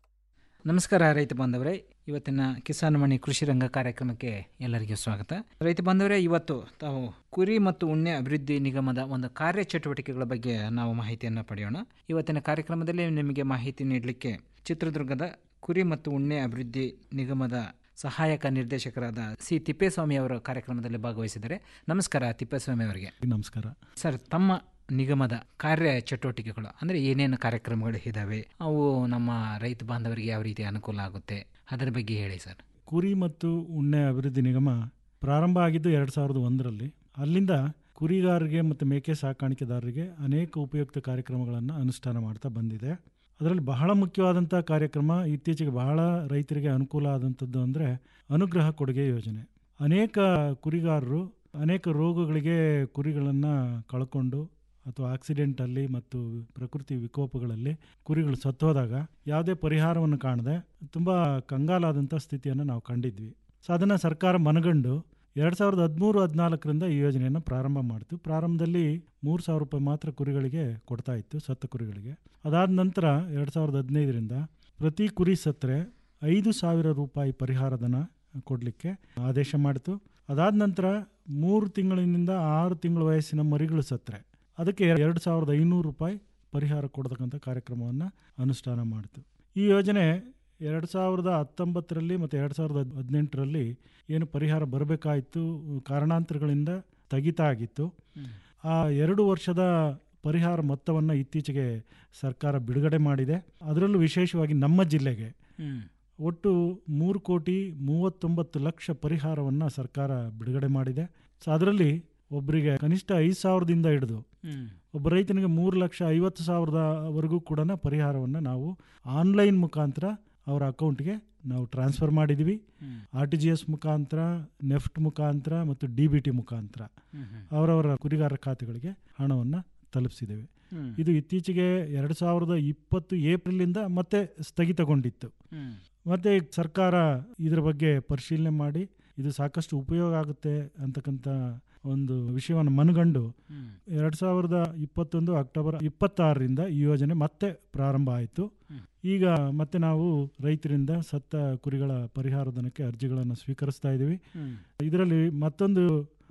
ನಮಸ್ಕಾರ ರೈತ ಬಾಂಧವರೇ ಇವತ್ತಿನ ಕಿಸಾನ್ ಮಣಿ ಕೃಷಿ ರಂಗ ಕಾರ್ಯಕ್ರಮಕ್ಕೆ ಎಲ್ಲರಿಗೂ ಸ್ವಾಗತ ರೈತ ಬಾಂಧವರೇ ಇವತ್ತು ತಾವು ಕುರಿ ಮತ್ತು ಉಣ್ಣೆ ಅಭಿವೃದ್ಧಿ ನಿಗಮದ ಒಂದು ಕಾರ್ಯಚಟುವಟಿಕೆಗಳ ಬಗ್ಗೆ ನಾವು ಮಾಹಿತಿಯನ್ನು ಪಡೆಯೋಣ ಇವತ್ತಿನ ಕಾರ್ಯಕ್ರಮದಲ್ಲಿ ನಿಮಗೆ ಮಾಹಿತಿ ನೀಡಲಿಕ್ಕೆ ಚಿತ್ರದುರ್ಗದ ಕುರಿ ಮತ್ತು ಉಣ್ಣೆ ಅಭಿವೃದ್ಧಿ ನಿಗಮದ ಸಹಾಯಕ ನಿರ್ದೇಶಕರಾದ ಸಿ ತಿಪ್ಪೇಸ್ವಾಮಿ ಅವರು ಕಾರ್ಯಕ್ರಮದಲ್ಲಿ ಭಾಗವಹಿಸಿದ್ದಾರೆ ನಮಸ್ಕಾರ ತಿಪ್ಪೇಸ್ವಾಮಿ ಅವರಿಗೆ ನಮಸ್ಕಾರ ಸರ್ ತಮ್ಮ ನಿಗಮದ ಕಾರ್ಯ ಚಟುವಟಿಕೆಗಳು ಅಂದರೆ ಏನೇನು ಕಾರ್ಯಕ್ರಮಗಳು ಇದ್ದಾವೆ ಅವು ನಮ್ಮ ರೈತ ಬಾಂಧವರಿಗೆ ಯಾವ ರೀತಿ ಅನುಕೂಲ ಆಗುತ್ತೆ ಅದರ ಬಗ್ಗೆ ಹೇಳಿ ಸರ್ ಕುರಿ ಮತ್ತು ಉಣ್ಣೆ ಅಭಿವೃದ್ಧಿ ನಿಗಮ ಪ್ರಾರಂಭ ಆಗಿದ್ದು ಎರಡು ಸಾವಿರದ ಒಂದರಲ್ಲಿ ಅಲ್ಲಿಂದ ಕುರಿಗಾರರಿಗೆ ಮತ್ತು ಮೇಕೆ ಸಾಕಾಣಿಕೆದಾರರಿಗೆ ಅನೇಕ ಉಪಯುಕ್ತ ಕಾರ್ಯಕ್ರಮಗಳನ್ನು ಅನುಷ್ಠಾನ ಮಾಡ್ತಾ ಬಂದಿದೆ ಅದರಲ್ಲಿ ಬಹಳ ಮುಖ್ಯವಾದಂಥ ಕಾರ್ಯಕ್ರಮ ಇತ್ತೀಚೆಗೆ ಬಹಳ ರೈತರಿಗೆ ಅನುಕೂಲ ಆದಂಥದ್ದು ಅಂದರೆ ಅನುಗ್ರಹ ಕೊಡುಗೆ ಯೋಜನೆ ಅನೇಕ ಕುರಿಗಾರರು ಅನೇಕ ರೋಗಗಳಿಗೆ ಕುರಿಗಳನ್ನು ಕಳ್ಕೊಂಡು ಅಥವಾ ಆಕ್ಸಿಡೆಂಟಲ್ಲಿ ಮತ್ತು ಪ್ರಕೃತಿ ವಿಕೋಪಗಳಲ್ಲಿ ಕುರಿಗಳು ಸತ್ತೋದಾಗ ಯಾವುದೇ ಪರಿಹಾರವನ್ನು ಕಾಣದೆ ತುಂಬ ಕಂಗಾಲಾದಂಥ ಸ್ಥಿತಿಯನ್ನು ನಾವು ಕಂಡಿದ್ವಿ ಸೊ ಅದನ್ನು ಸರ್ಕಾರ ಮನಗಂಡು ಎರಡು ಸಾವಿರದ ಹದಿಮೂರು ಹದಿನಾಲ್ಕರಿಂದ ಈ ಯೋಜನೆಯನ್ನು ಪ್ರಾರಂಭ ಮಾಡ್ತು ಪ್ರಾರಂಭದಲ್ಲಿ ಮೂರು ಸಾವಿರ ರೂಪಾಯಿ ಮಾತ್ರ ಕುರಿಗಳಿಗೆ ಕೊಡ್ತಾ ಇತ್ತು ಸತ್ತ ಕುರಿಗಳಿಗೆ ಅದಾದ ನಂತರ ಎರಡು ಸಾವಿರದ ಹದಿನೈದರಿಂದ ಪ್ರತಿ ಕುರಿ ಸತ್ತರೆ ಐದು ಸಾವಿರ ರೂಪಾಯಿ ಪರಿಹಾರಧನ ಕೊಡಲಿಕ್ಕೆ ಆದೇಶ ಮಾಡಿತು ಅದಾದ ನಂತರ ಮೂರು ತಿಂಗಳಿನಿಂದ ಆರು ತಿಂಗಳ ವಯಸ್ಸಿನ ಮರಿಗಳು ಸತ್ತರೆ ಅದಕ್ಕೆ ಎರಡು ಸಾವಿರದ ಐನೂರು ರೂಪಾಯಿ ಪರಿಹಾರ ಕೊಡತಕ್ಕಂಥ ಕಾರ್ಯಕ್ರಮವನ್ನು ಅನುಷ್ಠಾನ ಮಾಡಿತು ಈ ಯೋಜನೆ ಎರಡು ಸಾವಿರದ ಹತ್ತೊಂಬತ್ತರಲ್ಲಿ ಮತ್ತು ಎರಡು ಸಾವಿರದ ಹದಿನೆಂಟರಲ್ಲಿ ಏನು ಪರಿಹಾರ ಬರಬೇಕಾಯಿತು ಕಾರಣಾಂತರಗಳಿಂದ ಸ್ಥಗಿತ ಆಗಿತ್ತು ಆ ಎರಡು ವರ್ಷದ ಪರಿಹಾರ ಮೊತ್ತವನ್ನು ಇತ್ತೀಚೆಗೆ ಸರ್ಕಾರ ಬಿಡುಗಡೆ ಮಾಡಿದೆ ಅದರಲ್ಲೂ ವಿಶೇಷವಾಗಿ ನಮ್ಮ ಜಿಲ್ಲೆಗೆ ಒಟ್ಟು ಮೂರು ಕೋಟಿ ಮೂವತ್ತೊಂಬತ್ತು ಲಕ್ಷ ಪರಿಹಾರವನ್ನು ಸರ್ಕಾರ ಬಿಡುಗಡೆ ಮಾಡಿದೆ ಸೊ ಅದರಲ್ಲಿ ಒಬ್ಬರಿಗೆ ಕನಿಷ್ಠ ಐದು ಸಾವಿರದಿಂದ ಹಿಡಿದು ಒಬ್ಬ ರೈತನಿಗೆ ಮೂರು ಲಕ್ಷ ಐವತ್ತು ಸಾವಿರದವರೆಗೂ ಕೂಡ ಪರಿಹಾರವನ್ನು ನಾವು ಆನ್ಲೈನ್ ಮುಖಾಂತರ ಅವರ ಅಕೌಂಟ್ಗೆ ನಾವು ಟ್ರಾನ್ಸ್ಫರ್ ಮಾಡಿದ್ವಿ ಆರ್ ಟಿ ಜಿ ಎಸ್ ಮುಖಾಂತರ ನೆಫ್ಟ್ ಮುಖಾಂತರ ಮತ್ತು ಡಿ ಬಿ ಟಿ ಮುಖಾಂತರ ಅವರವರ ಕುರಿಗಾರರ ಖಾತೆಗಳಿಗೆ ಹಣವನ್ನು ತಲುಪಿಸಿದ್ದೇವೆ ಹ್ಮ್. ಇದು ಇತ್ತೀಚೆಗೆ ಎರಡು ಸಾವಿರದ ಇಪ್ಪತ್ತು ಏಪ್ರಿಲಿಂದ ಮತ್ತೆ ಸ್ಥಗಿತಗೊಂಡಿತ್ತು ಹ್ಮ್. ಮತ್ತೆ ಈಗ ಸರ್ಕಾರ ಇದರ ಬಗ್ಗೆ ಪರಿಶೀಲನೆ ಮಾಡಿ ಇದು ಸಾಕಷ್ಟು ಉಪಯೋಗ ಆಗುತ್ತೆ ಅಂತಕ್ಕಂಥ ಒಂದು ವಿಷಯವನ್ನು ಮನಗಂಡು ಹ್ಮ್. ಎರಡು ಸಾವಿರದ ಇಪ್ಪತ್ತೊಂದು ಅಕ್ಟೋಬರ್ ಇಪ್ಪತ್ತಾರರಿಂದ ಈ ಯೋಜನೆ ಮತ್ತೆ ಪ್ರಾರಂಭ ಆಯಿತು ಈಗ ಮತ್ತೆ ನಾವು ರೈತರಿಂದ ಸತ್ತ ಕುರಿಗಳ ಪರಿಹಾರಧನಕ್ಕೆ ಅರ್ಜಿಗಳನ್ನು ಸ್ವೀಕರಿಸ್ತಾ ಇದ್ದೀವಿ ಹ್ಮ್. ಇದರಲ್ಲಿ ಮತ್ತೊಂದು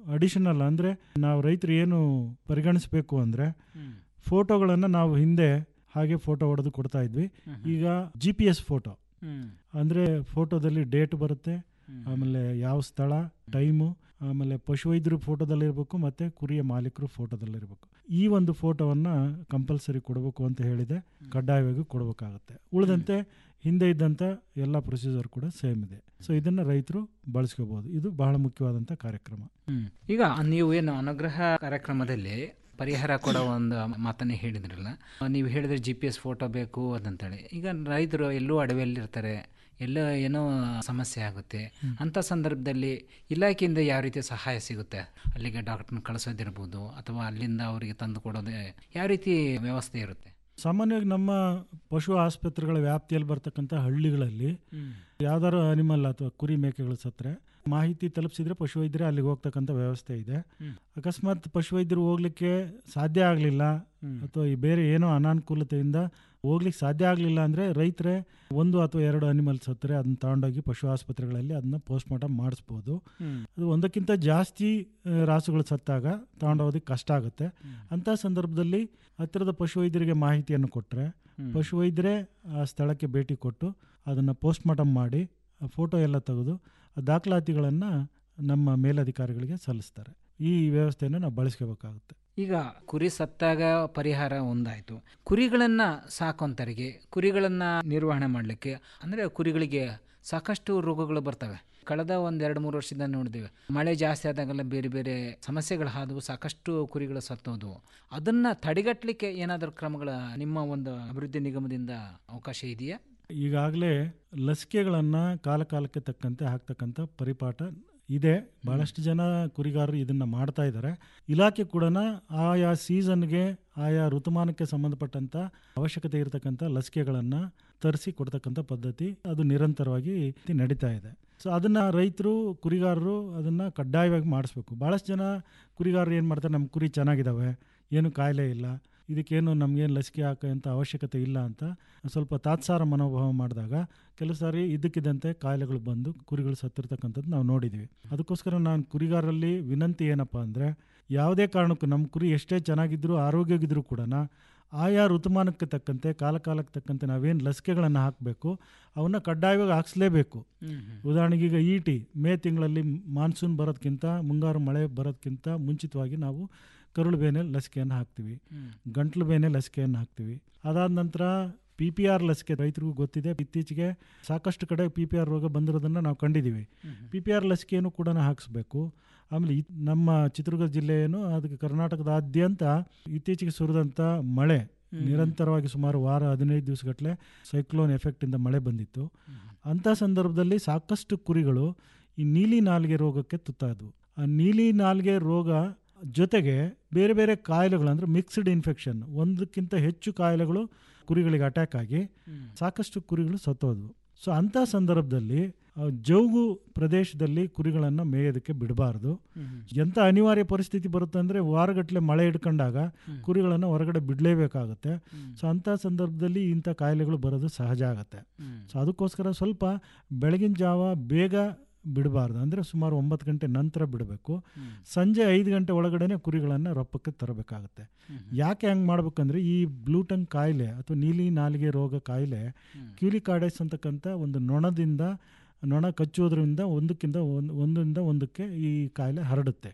ಅಡಿಷನಲ್ ಅಂದರೆ ನಾವು ರೈತರು ಏನು ಪರಿಗಣಿಸಬೇಕು ಅಂದರೆ ಫೋಟೋಗಳನ್ನು ನಾವು ಹಿಂದೆ ಹಾಗೆ ಫೋಟೋ ಹೊಡೆದು ಕೊಡ್ತಾ ಇದ್ವಿ ಈಗ ಜಿ ಪಿ ಎಸ್ ಫೋಟೋ ಹ್ಮ್. ಅಂದರೆ ಫೋಟೋದಲ್ಲಿ ಡೇಟ್ ಬರುತ್ತೆ ಆಮೇಲೆ ಯಾವ ಸ್ಥಳ ಟೈಮು ಆಮೇಲೆ ಪಶುವೈದ್ಯರು ಫೋಟೋದಲ್ಲಿರಬೇಕು ಮತ್ತು ಕುರಿಯ ಮಾಲೀಕರು ಫೋಟೋದಲ್ಲಿರಬೇಕು ಈ ಒಂದು ಫೋಟೋವನ್ನು ಕಂಪಲ್ಸರಿ ಕೊಡಬೇಕು ಅಂತ ಹೇಳಿದೆ ಕಡ್ಡಾಯವಾಗಿ ಕೊಡಬೇಕಾಗುತ್ತೆ ಉಳಿದಂತೆ ಹಿಂದೆ ಇದ್ದಂಥ ಎಲ್ಲ ಪ್ರೊಸೀಜರ್ ಕೂಡ ಸೇಮ್ ಇದೆ ಸೊ ಇದನ್ನು ರೈತರು ಬಳಸ್ಕೋಬೋದು ಇದು ಬಹಳ ಮುಖ್ಯವಾದಂಥ ಕಾರ್ಯಕ್ರಮ ಹ್ಮ್. ಈಗ ನೀವು ಏನು ಅನುಗ್ರಹ ಕಾರ್ಯಕ್ರಮದಲ್ಲಿ ಪರಿಹಾರ ಕೊಡೋ ಒಂದು ಮಾತನ್ನೇ ಹೇಳಿದ್ರಲ್ಲ ನೀವು ಹೇಳಿದ್ರೆ ಜಿ ಪಿ ಎಸ್ ಫೋಟೋ ಬೇಕು ಅದಂತೇಳಿ ಈಗ ರೈತರು ಎಲ್ಲೋ ಅಡವಿಯಲ್ಲಿ ಇರ್ತಾರೆ ಎಲ್ಲೋ ಏನೋ ಸಮಸ್ಯೆ ಆಗುತ್ತೆ ಅಂಥ ಸಂದರ್ಭದಲ್ಲಿ ಇಲಾಖೆಯಿಂದ ಯಾವ ರೀತಿ ಸಹಾಯ ಸಿಗುತ್ತೆ ಅಲ್ಲಿಗೆ ಡಾಕ್ಟರ್ನ ಕಳಿಸೋದಿರ್ಬೋದು ಅಥವಾ ಅಲ್ಲಿಂದ ಅವರಿಗೆ ತಂದು ಕೊಡೋದೇ ಯಾವ ರೀತಿ ವ್ಯವಸ್ಥೆ ಇರುತ್ತೆ ಸಾಮಾನ್ಯವಾಗಿ ನಮ್ಮ ಪಶು ಆಸ್ಪತ್ರೆಗಳ ವ್ಯಾಪ್ತಿಯಲ್ಲಿ ಬರ್ತಕ್ಕಂಥ ಹಳ್ಳಿಗಳಲ್ಲಿ ಯಾವ್ದಾದ್ರು ಅನಿಮಲ್ ಅಥವಾ ಕುರಿ ಮೇಕೆಗಳು ಸತ್ರೆ ಮಾಹಿತಿ ತಲುಪಿಸಿದ್ರೆ ಪಶುವೈದ್ಯರೇ ಅಲ್ಲಿಗೆ ಹೋಗ್ತಕ್ಕಂಥ ವ್ಯವಸ್ಥೆ ಇದೆ ಹ್ಮ್. ಅಕಸ್ಮಾತ್ ಪಶುವೈದ್ಯರು ಹೋಗ್ಲಿಕ್ಕೆ ಸಾಧ್ಯ ಆಗಲಿಲ್ಲ ಅಥವಾ ಈ ಬೇರೆ ಏನೋ ಅನಾನುಕೂಲತೆಯಿಂದ ಹೋಗ್ಲಿಕ್ಕೆ ಸಾಧ್ಯ ಆಗಲಿಲ್ಲ ಅಂದರೆ ರೈತರೇ ಒಂದು ಅಥವಾ ಎರಡು ಅನಿಮಲ್ಸ್ ಹತ್ತಿರ ಅದನ್ನ ತಗೊಂಡೋಗಿ ಪಶು ಆಸ್ಪತ್ರೆಗಳಲ್ಲಿ ಅದನ್ನ ಪೋಸ್ಟ್ ಮಾರ್ಟಮ್ ಮಾಡಿಸ್ಬೋದು ಹ್ಮ್. ಅದು ಒಂದಕ್ಕಿಂತ ಜಾಸ್ತಿ ಆ, ರಾಸುಗಳು ಸತ್ತಾಗ ತಗೊಂಡೋಗೋದಕ್ಕೆ ಕಷ್ಟ ಆಗುತ್ತೆ ಅಂಥ ಸಂದರ್ಭದಲ್ಲಿ ಹತ್ತಿರದ ಪಶುವೈದ್ಯರಿಗೆ ಮಾಹಿತಿಯನ್ನು ಕೊಟ್ಟರೆ ಹ್ಮ್. ಪಶುವೈದ್ಯರೇ ಆ ಸ್ಥಳಕ್ಕೆ ಭೇಟಿ ಕೊಟ್ಟು ಅದನ್ನು ಪೋಸ್ಟ್ ಮಾರ್ಟಮ್ ಮಾಡಿ ಫೋಟೋ ಎಲ್ಲ ತೆಗೆದು ಆ ದಾಖಲಾತಿಗಳನ್ನು ನಮ್ಮ ಮೇಲಧಿಕಾರಿಗಳಿಗೆ ಸಲ್ಲಿಸ್ತಾರೆ ಈ ವ್ಯವಸ್ಥೆಯನ್ನು ನಾವು ಬಳಸ್ಕೋಬೇಕಾಗುತ್ತೆ ಈಗ ಕುರಿ ಸತ್ತಾಗ ಪರಿಹಾರ ಒಂದಾಯಿತು ಕುರಿಗಳನ್ನು ಸಾಕೋಂತರಿಗೆ ಕುರಿಗಳನ್ನು ನಿರ್ವಹಣೆ ಮಾಡಲಿಕ್ಕೆ ಅಂದರೆ ಕುರಿಗಳಿಗೆ ಸಾಕಷ್ಟು ರೋಗಗಳು ಬರ್ತವೆ ಕಳೆದ ಒಂದು ಎರಡು ಮೂರು ವರ್ಷದಿಂದ ನೋಡಿದ್ದೇವೆ ಮಳೆ ಜಾಸ್ತಿ ಆದಾಗೆಲ್ಲ ಬೇರೆ ಬೇರೆ ಸಮಸ್ಯೆಗಳು ಆದವು ಸಾಕಷ್ಟು ಕುರಿಗಳು ಸತ್ತೋದು ಅದನ್ನು ತಡೆಗಟ್ಟಲಿಕ್ಕೆ ಏನಾದರೂ ಕ್ರಮಗಳ ನಿಮ್ಮ ಒಂದು ಅಭಿವೃದ್ಧಿ ನಿಗಮದಿಂದ ಅವಕಾಶ ಇದೆಯಾ ಈಗಾಗಲೇ ಲಸಿಕೆಗಳನ್ನು ಕಾಲ ಕಾಲಕ್ಕೆ ತಕ್ಕಂತೆ ಹಾಕ್ತಕ್ಕಂಥ ಪರಿಪಾಠ ಇದೆ ಭಾಳಷ್ಟು ಜನ ಕುರಿಗಾರರು ಇದನ್ನು ಮಾಡ್ತಾ ಇದ್ದಾರೆ ಇಲಾಖೆ ಕೂಡ ಆಯಾ ಸೀಸನ್ಗೆ ಆಯಾ ಋತುಮಾನಕ್ಕೆ ಸಂಬಂಧಪಟ್ಟಂಥ ಅವಶ್ಯಕತೆ ಇರತಕ್ಕಂಥ ಲಸಿಕೆಗಳನ್ನು ತರಿಸಿ ಕೊಡ್ತಕ್ಕಂಥ ಪದ್ಧತಿ ಅದು ನಿರಂತರವಾಗಿ ನಡೀತಾ ಇದೆ ಸೊ ಅದನ್ನು ರೈತರು ಕುರಿಗಾರರು ಅದನ್ನು ಕಡ್ಡಾಯವಾಗಿ ಮಾಡಿಸ್ಬೇಕು ಭಾಳಷ್ಟು ಜನ ಕುರಿಗಾರರು ಏನು ಮಾಡ್ತಾರೆ ನಮ್ಮ ಕುರಿ ಚೆನ್ನಾಗಿದ್ದಾವೆ ಏನು ಕಾಯಿಲೆ ಇಲ್ಲ ಇದಕ್ಕೇನು ನಮಗೇನು ಲಸಿಕೆ ಹಾಕೋಂಥ ಅವಶ್ಯಕತೆ ಇಲ್ಲ ಅಂತ ಸ್ವಲ್ಪ ತಾತ್ಸಾರ ಮನೋಭಾವ ಮಾಡಿದಾಗ ಕೆಲವು ಸಾರಿ ಇದ್ದಕ್ಕಿದ್ದಂತೆ ಕಾಯಿಲೆಗಳು ಬಂದು ಕುರಿಗಳು ಸತ್ತಿರ್ತಕ್ಕಂಥದ್ದು ನಾವು ನೋಡಿದ್ದೀವಿ ಅದಕ್ಕೋಸ್ಕರ ನಾನು ಕುರಿಗಾರರಲ್ಲಿ ವಿನಂತಿ ಏನಪ್ಪ ಅಂದರೆ ಯಾವುದೇ ಕಾರಣಕ್ಕೂ ನಮ್ಮ ಕುರಿ ಎಷ್ಟೇ ಚೆನ್ನಾಗಿದ್ದರೂ ಆರೋಗ್ಯವಾಗಿದ್ದರೂ ಕೂಡ ಆಯಾ ಋತುಮಾನಕ್ಕೆ ತಕ್ಕಂತೆ ಕಾಲ ಕಾಲಕ್ಕೆ ತಕ್ಕಂತೆ ನಾವೇನು ಲಸಿಕೆಗಳನ್ನು ಹಾಕಬೇಕು ಅವನ್ನ ಕಡ್ಡಾಯವಾಗಿ ಹಾಕ್ಸ್ಲೇಬೇಕು ಉದಾಹರಣೆಗೆ ಈಗ ಈಟಿ ಮೇ ತಿಂಗಳಲ್ಲಿ ಮಾನ್ಸೂನ್ ಬರೋದಕ್ಕಿಂತ ಮುಂಗಾರು ಮಳೆ ಬರೋದಕ್ಕಿಂತ ಮುಂಚಿತವಾಗಿ ನಾವು ಕರುಳು ಬೇನೆ ಲಸಿಕೆಯನ್ನು ಹಾಕ್ತೀವಿ ಗಂಟ್ಲು ಬೇನೆ ಲಸಿಕೆಯನ್ನು ಹಾಕ್ತೀವಿ ಅದಾದ ನಂತರ ಪಿ ಪಿ ಆರ್ ಲಸಿಕೆ ರೈತರಿಗೂ ಗೊತ್ತಿದೆ ಇತ್ತೀಚೆಗೆ ಸಾಕಷ್ಟು ಕಡೆ ಪಿ ಪಿ ಆರ್ ರೋಗ ಬಂದಿರೋದನ್ನು ನಾವು ಕಂಡಿದ್ದೀವಿ ಪಿ ಪಿ ಆರ್ ಲಸಿಕೆಯನ್ನು ಕೂಡ ಹಾಕಿಸ್ಬೇಕು ಆಮೇಲೆ ಇತ್- ನಮ್ಮ ಚಿತ್ರದುರ್ಗ ಜಿಲ್ಲೆಯನ್ನು ಅದಕ್ಕೆ ಕರ್ನಾಟಕದಾದ್ಯಂತ ಇತ್ತೀಚೆಗೆ ಸುರಿದಂಥ ಮಳೆ ನಿರಂತರವಾಗಿ ಸುಮಾರು ವಾರ ಹದಿನೈದು ದಿವಸಗಟ್ಟಲೆ ಸೈಕ್ಲೋನ್ ಎಫೆಕ್ಟಿಂದ ಮಳೆ ಬಂದಿತ್ತು ಅಂಥ ಸಂದರ್ಭದಲ್ಲಿ ಸಾಕಷ್ಟು ಕುರಿಗಳು ಈ ನೀಲಿ ನಾಲಿಗೆ ರೋಗಕ್ಕೆ ತುತ್ತಾದವು ಆ ನೀಲಿ ನಾಲಿಗೆ ರೋಗ ಜೊತೆಗೆ ಬೇರೆ ಬೇರೆ ಕಾಯಿಲೆಗಳು ಅಂದರೆ ಮಿಕ್ಸ್ಡ್ ಇನ್ಫೆಕ್ಷನ್ ಒಂದಕ್ಕಿಂತ ಹೆಚ್ಚು ಕಾಯಿಲೆಗಳು ಕುರಿಗಳಿಗೆ ಅಟ್ಯಾಕ್ ಆಗಿ ಸಾಕಷ್ಟು ಕುರಿಗಳು ಸತ್ತೋದ್ವು ಸೊ ಅಂಥ ಸಂದರ್ಭದಲ್ಲಿ ಆ ಜೌಗು ಪ್ರದೇಶದಲ್ಲಿ ಕುರಿಗಳನ್ನು ಮೇಯೋದಕ್ಕೆ ಬಿಡಬಾರ್ದು ಎಂಥ ಅನಿವಾರ್ಯ ಪರಿಸ್ಥಿತಿ ಬರುತ್ತೆ ಅಂದರೆ ವಾರಗಟ್ಟಲೆ ಮಳೆ ಹಿಡ್ಕೊಂಡಾಗ ಕುರಿಗಳನ್ನು ಹೊರಗಡೆ ಬಿಡಲೇಬೇಕಾಗುತ್ತೆ ಸೊ ಅಂಥ ಸಂದರ್ಭದಲ್ಲಿ ಇಂಥ ಕಾಯಿಲೆಗಳು ಬರೋದು ಸಹಜ ಆಗುತ್ತೆ ಸೊ ಅದಕ್ಕೋಸ್ಕರ ಸ್ವಲ್ಪ ಬೆಳಗಿನ ಜಾವ ಬೇಗ ಬಿಡಬಾರ್ದು ಅಂದರೆ ಸುಮಾರು ಒಂಬತ್ತು ಗಂಟೆ ನಂತರ ಬಿಡಬೇಕು ಸಂಜೆ ಐದು ಗಂಟೆ ಒಳಗಡೆನೆ ಕುರಿಗಳನ್ನು ರೊಪ್ಪಕ್ಕೆ ತರಬೇಕಾಗುತ್ತೆ ಯಾಕೆ ಹಂಗೆ ಮಾಡ್ಬೇಕಂದ್ರೆ ಈ ಬ್ಲೂಟಂಗ್ ಕಾಯಿಲೆ ಅಥವಾ ನೀಲಿ ನಾಲಿಗೆ ರೋಗ ಕಾಯಿಲೆ ಕ್ಯೂಲಿಕಾಡೈಸ್ ಅಂತಕ್ಕಂಥ ಒಂದು ನೊಣದಿಂದ ನೊಣ ಕಚ್ಚುವುದರಿಂದ ಒಂದಕ್ಕಿಂತ ಒಂದು ಒಂದರಿಂದ ಒಂದಕ್ಕೆ ಈ ಕಾಯಿಲೆ ಹರಡುತ್ತೆ